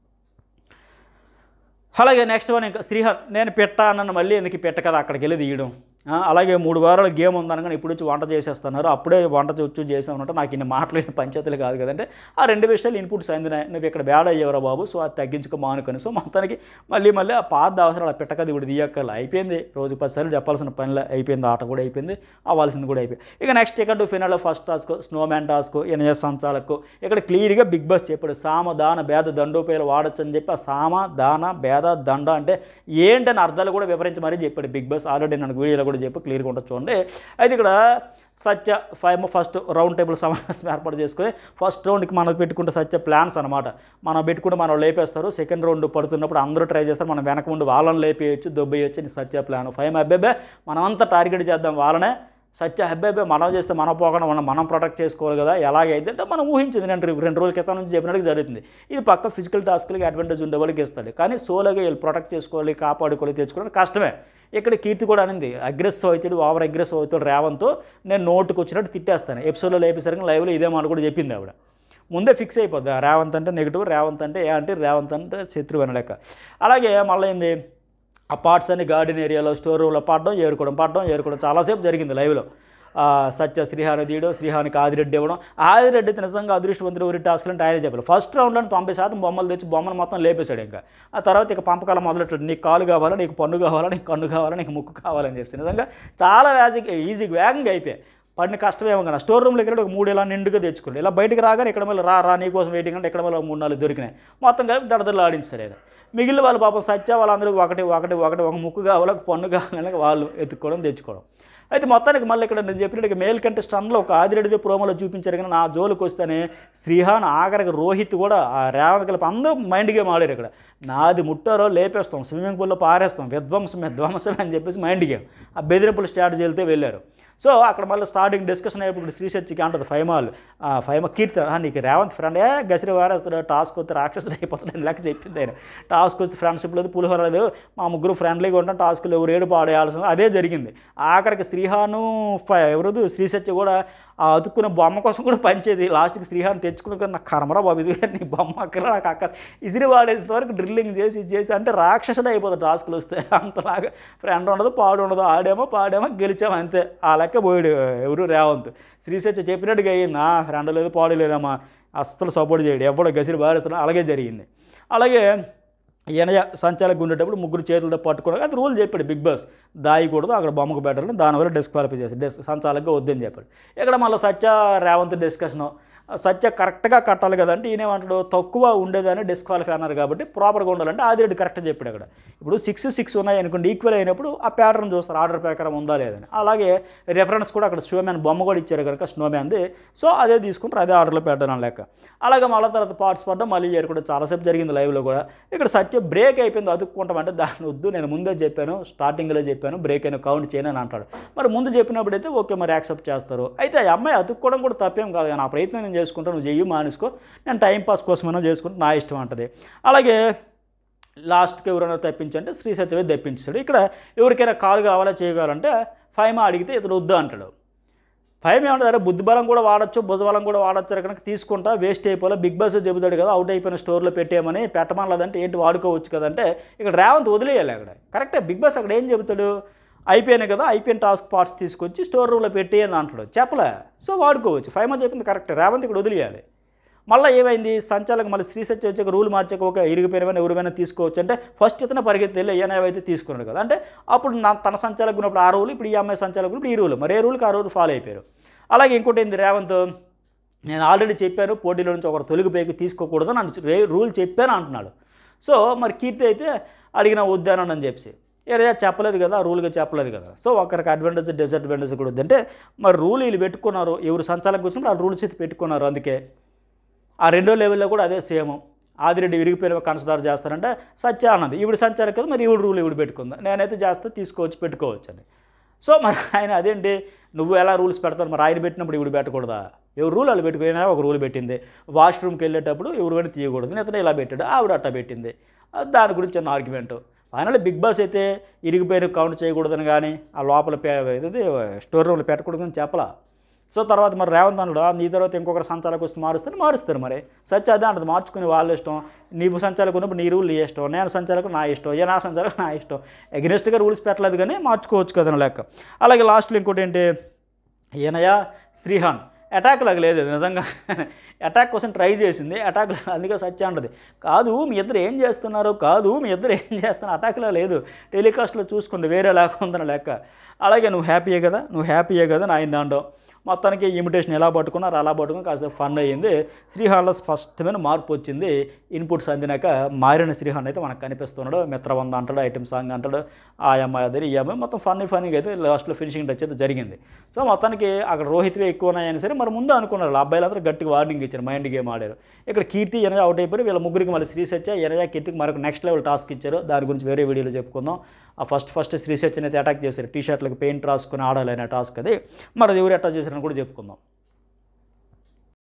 A: అలాగే నెక్స్ట్ వన్ ఇంకా శ్రీహర్ నేను పెట్ట అన్నాను మళ్ళీ ఎందుకు ఈ పెట్ట కదా అక్కడికి వెళ్ళి తీయడం ఆ, అలాగే మూడు వారాల గేమ్ ఉందనగానే ఇప్పుడు వచ్చి వంట చేసేస్తున్నారు అప్పుడే వంట వచ్చి చేసామన్నట్టు నాకు ఇన్ని మాట్లాడిన పంచాయతీలు కాదు కదంటే ఆ రెండు విషయాలు ఇన్పుట్స్ అయింది నువ్వు ఇక్కడ బేడ అయ్యేవరా బాబు సో అది తగ్గించుకో మానుకొని సో మొత్తానికి మళ్ళీ మళ్ళీ ఆ పాత అవసరాలు పెట్టకది ఇప్పుడు తీయక్కర్లే అయిపోయింది రోజు పదిసార్లు చెప్పాల్సిన పనిలో అయిపోయింది ఆట కూడా అయిపోయింది అవ్వాల్సింది కూడా అయిపోయింది ఇక next ticket finale first task snowman task ఎన్ఎస్ సంచాలకు ఇక్కడ క్లియర్గా బిగ్ బాస్ చెప్పాడు సామ దాన భేద దండోపేలు వాడచ్చు అని చెప్పి ఆ సామ దాన భేద దండ అంటే ఏంటని అర్థాలు కూడా వివరించి మరీ చెప్పాడు బిగ్ బాస్ ఆల్రెడీ నాకు వీడియోలో కూడా చెప్పి క్లియర్గా ఉంటుంది చూడండి అయితే ఇక్కడ Satya five first round table సమావేశం ఏర్పాటు చేసుకొని ఫస్ట్ రౌండ్కి మనం పెట్టుకుంటే సత్య ప్లాన్స్ అనమాట మనం పెట్టుకుంటే మనం లేపేస్తారు సెకండ్ రౌండ్ పడుతున్నప్పుడు అందరూ ట్రై చేస్తారు మనం వెనక ముందు వాళ్ళని లేపేయచ్చు దొబ్బేయచ్చు అని సత్య ప్లాన్ ఫైవ్ అబ్బాబే మనమంతా టార్గెట్ చేద్దాం వాళ్ళనే సత్య అబ్బాయి మనం చేస్తే మనం పోకుండా మనం మనం ప్రొటెక్ట్ చేసుకోవాలి కదా ఎలాగైతే అంటే మనం ఊహించింది నేను రెండు- రెండు రోజుల క్రితం నుంచి చెప్పినట్టు జరుగుతుంది ఇది పక్క ఫిజికల్ టాస్క్లకి అడ్వాంటేజ్ ఉండే వాళ్ళకి ఇస్తాడు కానీ సోలోగా వీళ్ళు ప్రొటెక్ట్ చేసుకోవాలి కాపాడుకోవాలి తెచ్చుకోవడం కష్టమే ఇక్కడ కీర్తి కూడా అనింది అగ్రెసివ్ అవుతాడు ఓవర్ అగ్రెసివ్ అవుతాడు రేవంతో నేను నోటుకు వచ్చినట్టు తిట్టేస్తాను ఎపిసోడ్లో లేపేసరికి లైవ్లో ఇదే మాట కూడా చెప్పింది ఆవిడ ముందే ఫిక్స్ అయిపోద్ది ఆ రేవంత్ అంటే నెగిటివ్ రేవంత్ అంటే ఏ అంటే రేవంత్ అంటే శత్రువు అని లెక్క అలాగే మళ్ళీ ఏంది ఆ పార్ట్స్ అన్ని గార్డెన్ ఏరియాలో స్టోర్ రూమ్లో పడడం ఏరుకోవడం పడడం ఏరుకోవడం చాలాసేపు జరిగింది లైవ్లో ఆ, సత్య శ్రీహాని తీయడం శ్రీహానికి ఆదిరెడ్డి ఇవ్వడం ఆదిరెడ్డి అయితే నిజంగా అదృష్టవంతుడు ఊరి టాస్క్లు అంటే ఆయనే చెప్పాలి ఫస్ట్ రౌండ్లో తొంభై శాతం బొమ్మలు తెచ్చి బొమ్మను మొత్తం లేపేశాడు ఇంకా ఆ తర్వాత ఇక పంపకాలం మొదలెట్టాడు నీకు కాలు కావాలా నీకు పన్ను కావాలా నీకు కన్ను కావాలా నీకు ముక్కు కావాలని చెప్పి నిజంగా చాలా వేజీ ఈజీగా వేగంగా అయిపోయాయి పడిన కష్టమేమో కదా స్టోర్ రూమ్లో ఇక్కడ ఒక మూడు ఇలా నిండుగా తెచ్చుకోండి ఇలా బయటకు రాగానే ఇక్కడ మళ్ళీ రా రా నీకోసం వెయిటింగ్ అంటే ఇక్కడ మళ్ళీ మూడు నాలుగు దొరికినాయి మొత్తం కలిపి దడదలు ఆడించారు ఏదో మిగిలిన వాళ్ళు పాపం సత్య వాళ్ళందరూ ఒకటి ఒకటి ఒకటి ఒక ముక్కు కావాలి ఒక పన్ను కావాలని వాళ్ళు ఎత్తుక్కోవడం తెచ్చుకోవడం అయితే మొత్తానికి మళ్ళీ ఇక్కడ నేను చెప్పినట్టు మేల్ కంటే స్టన్లో ఒక ఆదిరెడ్డి ప్రోమోలో చూపించారు కానీ నా జోలికి వస్తేనే శ్రీహాన్ ఆఖరికి రోహిత్ కూడా ఆ రేవంత్ కలిపి అందరూ మైండ్ గేమ్ ఆడారు ఇక్కడ నాది ముట్టారో లేపేస్తాం స్విమ్మింగ్ పూల్లో పారేస్తాం విధ్వంసం విధ్వంసం అని చెప్పేసి మైండ్ గేమ్ ఆ బెదిరింపుల స్ట్రాటజీలతో వెళ్ళారు సో అక్కడ మళ్ళీ స్టార్టింగ్ డిస్కషన్ అయినప్పుడు శ్రీశక్తికి అంటది ఫైమాల్ ఫైమ కీర్తి "ఆ, నీకు రేవంత్ ఫ్రెండ్ ఏ గసిరి వారేస్తాడు టాస్క్ వస్తే రాక్షసుడు అయిపోతాడు అని లెక్క చెప్పింది ఆయన టాస్క్ వస్తే ఫ్రెండ్షిప్ లేదు పులిహోర లేదు మా ముగ్గురు ఫ్రెండ్లీగా ఉంటాం టాస్క్లు ఎవరు ఏడు పాడేయాల్సింది అదే జరిగింది ఆఖరికి శ్రీహాను ఫ- ఎవరదు శ్రీసత్య కూడా ఆ అతుక్కున్న బొమ్మ కోసం కూడా పంచేది లాస్ట్కి శ్రీహాన్ తెచ్చుకున్న నాకు కర్మరా బాబు ఇది నీ బొమ్మ అక్కడ నాకు అక్కడ ఇసిరి వాడేసిన వరకు డ్రిల్లింగ్ చేసి ఇది చేసి అంటే రాక్షసుడు అయిపోతుంది టాస్క్లు వస్తే అంతలాగా ఫ్రెండ్ ఉండదు పాడు ఉండదు ఆడేమో పాడేమో గెలిచాము అంతే ఆ లెక్క పోయాడు ఎవరు రేవంత్ శ్రీసత్య చెప్పినట్టుగా అయ్యింది ఆ ఫ్రెండ్ లేదు పాడు లేదమ్మా అస్సలు సపోర్ట్ చేయడు ఎవడో గసిరి బారేస్తున్నా అలాగే జరిగింది అలాగే ఎనయ సంచాలకు ఉండేటప్పుడు ముగ్గురు చేతులతో పట్టుకోవడం అది రూల్ చెప్పాడు బిగ్ బాస్ దాయకూడదు అక్కడ బొమ్మకు పెట్టాలని దానివల్ల డిస్క్వాలిఫై చేసి డిస్ సంచాలకు వద్దని చెప్పాడు ఇక్కడ మళ్ళీ సత్య రేవంత్ డిస్కషన్ సత్య కరెక్ట్గా కట్టాలి కదంటే ఈయనేమంటాడు తక్కువ ఉండేదని డిస్క్వాలిఫై అన్నారు కాబట్టి ప్రాపర్గా ఉండాలంటే ఆదిరెడ్డి కరెక్ట్ చెప్పాడు అక్కడ ఇప్పుడు సిక్స్ సిక్స్ ఉన్నాయి అనుకోండి ఈక్వల్ అయినప్పుడు ఆ ప్యాటర్న్ చూస్తారు ఆర్డర్ ప్రకారం ఉందా లేదని అలాగే రెఫరెన్స్ కూడా అక్కడ స్నోమ్యాన్ బొమ్మ కూడా ఇచ్చారు కనుక స్నోమ్యాన్ది సో అదే తీసుకుంటారు అదే ఆర్డర్లో పెట్టడం అని లెక్క అలాగే మళ్ళీ తర్వాత పార్ట్స్ పడ్డం మళ్ళీ ఏరుకోవడం చాలాసేపు జరిగింది లైవ్లో కూడా ఇక్కడ సత్య బ్రేక్ అయిపోయింది అతుక్కుంటామంటే దాన్ని వద్దు నేను ముందే చెప్పాను స్టార్టింగ్లో చెప్పాను బ్రేక్ అయిన కౌంట్ చేయను అని అంటాడు మరి ముందు చెప్పినప్పుడు అయితే ఓకే మరి యాక్సెప్ట్ చేస్తారు అయితే ఆ అమ్మాయి అతుక్కోవడం కూడా తప్పేం కాదు కానీ ఆ ప్రయత్నం నేను చేసుకుంటాను నువ్వు చెయ్యి మానేసుకో నేను టైం పాస్ కోసమైనా చేసుకుంటే నా ఇష్టం అంటది అలాగే లాస్ట్కి ఎవరైనా తెప్పించంటే శ్రీ సత్యవే తెప్పించాడు ఇక్కడ ఎవరికైనా కాలు కావాలా చేయగలంటే ఫైమా అడిగితే ఇతను వద్దు అంటాడు ఫైవ్ ఏమంటారు అరే బుద్ధి బలం కూడా వాడచ్చు బుధబలం కూడా వాడచ్చు కనుక తీసుకుంటా వేస్ట్ అయిపోలే బిగ్ బాస్ చెబుతాడు కదా అవుట్ అయిపోయిన స్టోర్లో పెట్టేయమని పెట్టమన్నదంటే ఏంటి వాడుకోవచ్చు కదంటే ఇక్కడ రేవంత్ వదిలేయాలి అక్కడ కరెక్టే బిగ్ బాస్ అక్కడ ఏం చెబుతాడు అయిపోయినాయి కదా అయిపోయిన టాస్క్ పార్ట్స్ తీసుకొచ్చి స్టోర్ రూమ్లో పెట్టేయని అంటాడు చెప్పలే సో వాడుకోవచ్చు ఫైవ్ చెప్పింది కరెక్ట్ రేవంత్ ఇక్కడ వదిలేయాలి మళ్ళీ ఏమైంది సంచాలకు మళ్ళీ శ్రీ సత్య వచ్చాక రూల్ మార్చాక ఒక ఇరిగిపోయినవైనా ఎవరివైనా తీసుకోవచ్చు అంటే ఫస్ట్ ఇతను పరిగెత్తి వెళ్ళి ఏమైతే తీసుకున్నాడు కదా అంటే అప్పుడు నా తన సంచాలకు ఉన్నప్పుడు ఆ రూల్ ఇప్పుడు ఈ అమ్మాయి సంచాలకు ఇప్పుడు ఈ రూల్ మరి ఏ రూల్కి ఆ రూల్ ఫాలో అయిపోయారు అలాగే ఇంకోటి ఏంది రేవంత్ నేను ఆల్రెడీ చెప్పాను పోటీలో నుంచి ఒకరు తొలగిపోయి తీసుకోకూడదు అని రే రూల్ చెప్పాను అంటున్నాడు సో మరి కీర్తి అయితే అడిగిన వద్దాను అని చెప్పి ఏదైనా చెప్పలేదు కదా రూల్గా చెప్పలేదు కదా సో ఒకరికి అడ్వాంటేజ్ డిసడ్వాంటేజ్ కూడా ఉంది అంటే మరి రూల్ వీళ్ళు పెట్టుకున్నారు ఎవరు సంచాలకు వచ్చినప్పుడు ఆ రూల్స్ అయితే పెట్టుకున్నారు అందుకే ఆ రెండో లెవెల్లో కూడా అదే సేమ్ ఆదిరెడ్డి విరిగిపోయిన కన్సిడర్ చేస్తారంటే సత్య అన్నది ఈవిడ సంచారం కదా మరి ఈవిడ రూల్ ఈవిడ పెట్టుకుందా నేనైతే చేస్తే తీసుకోవచ్చు పెట్టుకోవచ్చు అని సో మరి ఆయన అదేంటి నువ్వు ఎలా రూల్స్ పెడతావు మరి ఆయన పెట్టినప్పుడు ఈవిడ పెట్టకూడదా ఎవరు రూల్ వాళ్ళు పెట్టుకుని ఒక రూల్ పెట్టింది వాష్రూమ్కి వెళ్ళేటప్పుడు ఎవరు కానీ తీయకూడదు ఇతను ఇలా పెట్టాడు ఆవిడ అట్టా పెట్టింది అది దాని గురించి చిన్న ఆర్గ్యుమెంట్ ఫైనల్ బిగ్ బాస్ అయితే ఇరిగిపోయిన కౌంట్ చేయకూడదని కానీ ఆ లోపల పే ఇది స్టోర్ రూమ్లో పెట్టకూడదని చెప్పలా సో తర్వాత మరి రేవంత్ అన్నాడు "ఆ, నీ తర్వాత ఇంకొకరు సంచాలకు వస్తే మారుస్తారు మారుస్తారు మరి సత్య అదే అంటది మార్చుకుని వాళ్ళ ఇష్టం నీవు సంచాలకు ఉన్నప్పుడు నీ రూల్ నీ ఇష్టం నేను సంచాలకు నా ఇష్టం ఏ నా సంచాలకు నా ఇష్టం ఎగ్నెస్ట్గా రూల్స్ పెట్టలేదు కానీ మార్చుకోవచ్చు కదా అని లెక్క అలాగే లాస్ట్లో ఇంకోటి ఏంటి ఈయనయా శ్రీహాన్ అటాక్ లాగా లేదు అది నిజంగా అటాక్ కోసం ట్రై చేసింది అటాక్ అందుకే సత్య అంటది కాదు మీ ఇద్దరు ఏం చేస్తున్నారు కాదు మీ ఇద్దరు ఏం చేస్తున్నారు అటాక్లా లేదు టెలికాస్ట్లో చూసుకోండి వేరే లాగా ఉందని లెక్క అలాగే నువ్వు హ్యాపీయే కదా నువ్వు హ్యాపీయే కదా నా ఆయన దాంట్లో మొత్తానికి ఇమిటేషన్ ఎలా పట్టుకున్నారు అలా పట్టుకుని కాస్త ఫన్ అయ్యింది శ్రీహాన్లో స్పష్టమైన మార్పు వచ్చింది ఇన్పుట్స్ అందినాక మారిన శ్రీహాన్ అయితే మనకు కనిపిస్తున్నాడు మిత్రవంద అంటాడు ఐటమ్ సాంగ్ అంటాడు ఆ అమ్మాయి అదే ఈ అమ్మాయి మొత్తం ఫన్నీ ఫన్నీగా అయితే లాస్ట్లో ఫినిషింగ్ టచ్ అయితే జరిగింది సో మొత్తానికి అక్కడ రోహిత్వే ఎక్కువ ఉన్నాయని సరే మరి ముందు అనుకున్నారు ఆ అబ్బాయిలందరూ గట్టిగా వార్నింగ్ ఇచ్చారు మైండ్ గేమ్ ఆడారు ఇక్కడ కీర్తి ఎనజా అవుట్ అయిపోయి వీళ్ళ ముగ్గురికి మళ్ళీ శ్రీ సత్య ఎనజా కీర్తికి మరొక నెక్స్ట్ లెవెల్ టాస్క్ ఇచ్చారు దాని గురించి వేరే వీడియోలో చెప్పుకుందాం ఆ ఫస్ట్ ఫస్ట్ శ్రీ సత్యని అయితే అటాక్ చేశారు టీ షర్ట్లకు పెయింట్ రాసుకుని ఆడాలనే టాస్క్ అది మరి అది ఎవరు అటాక్ చేశారని కూడా చెప్పుకుందాం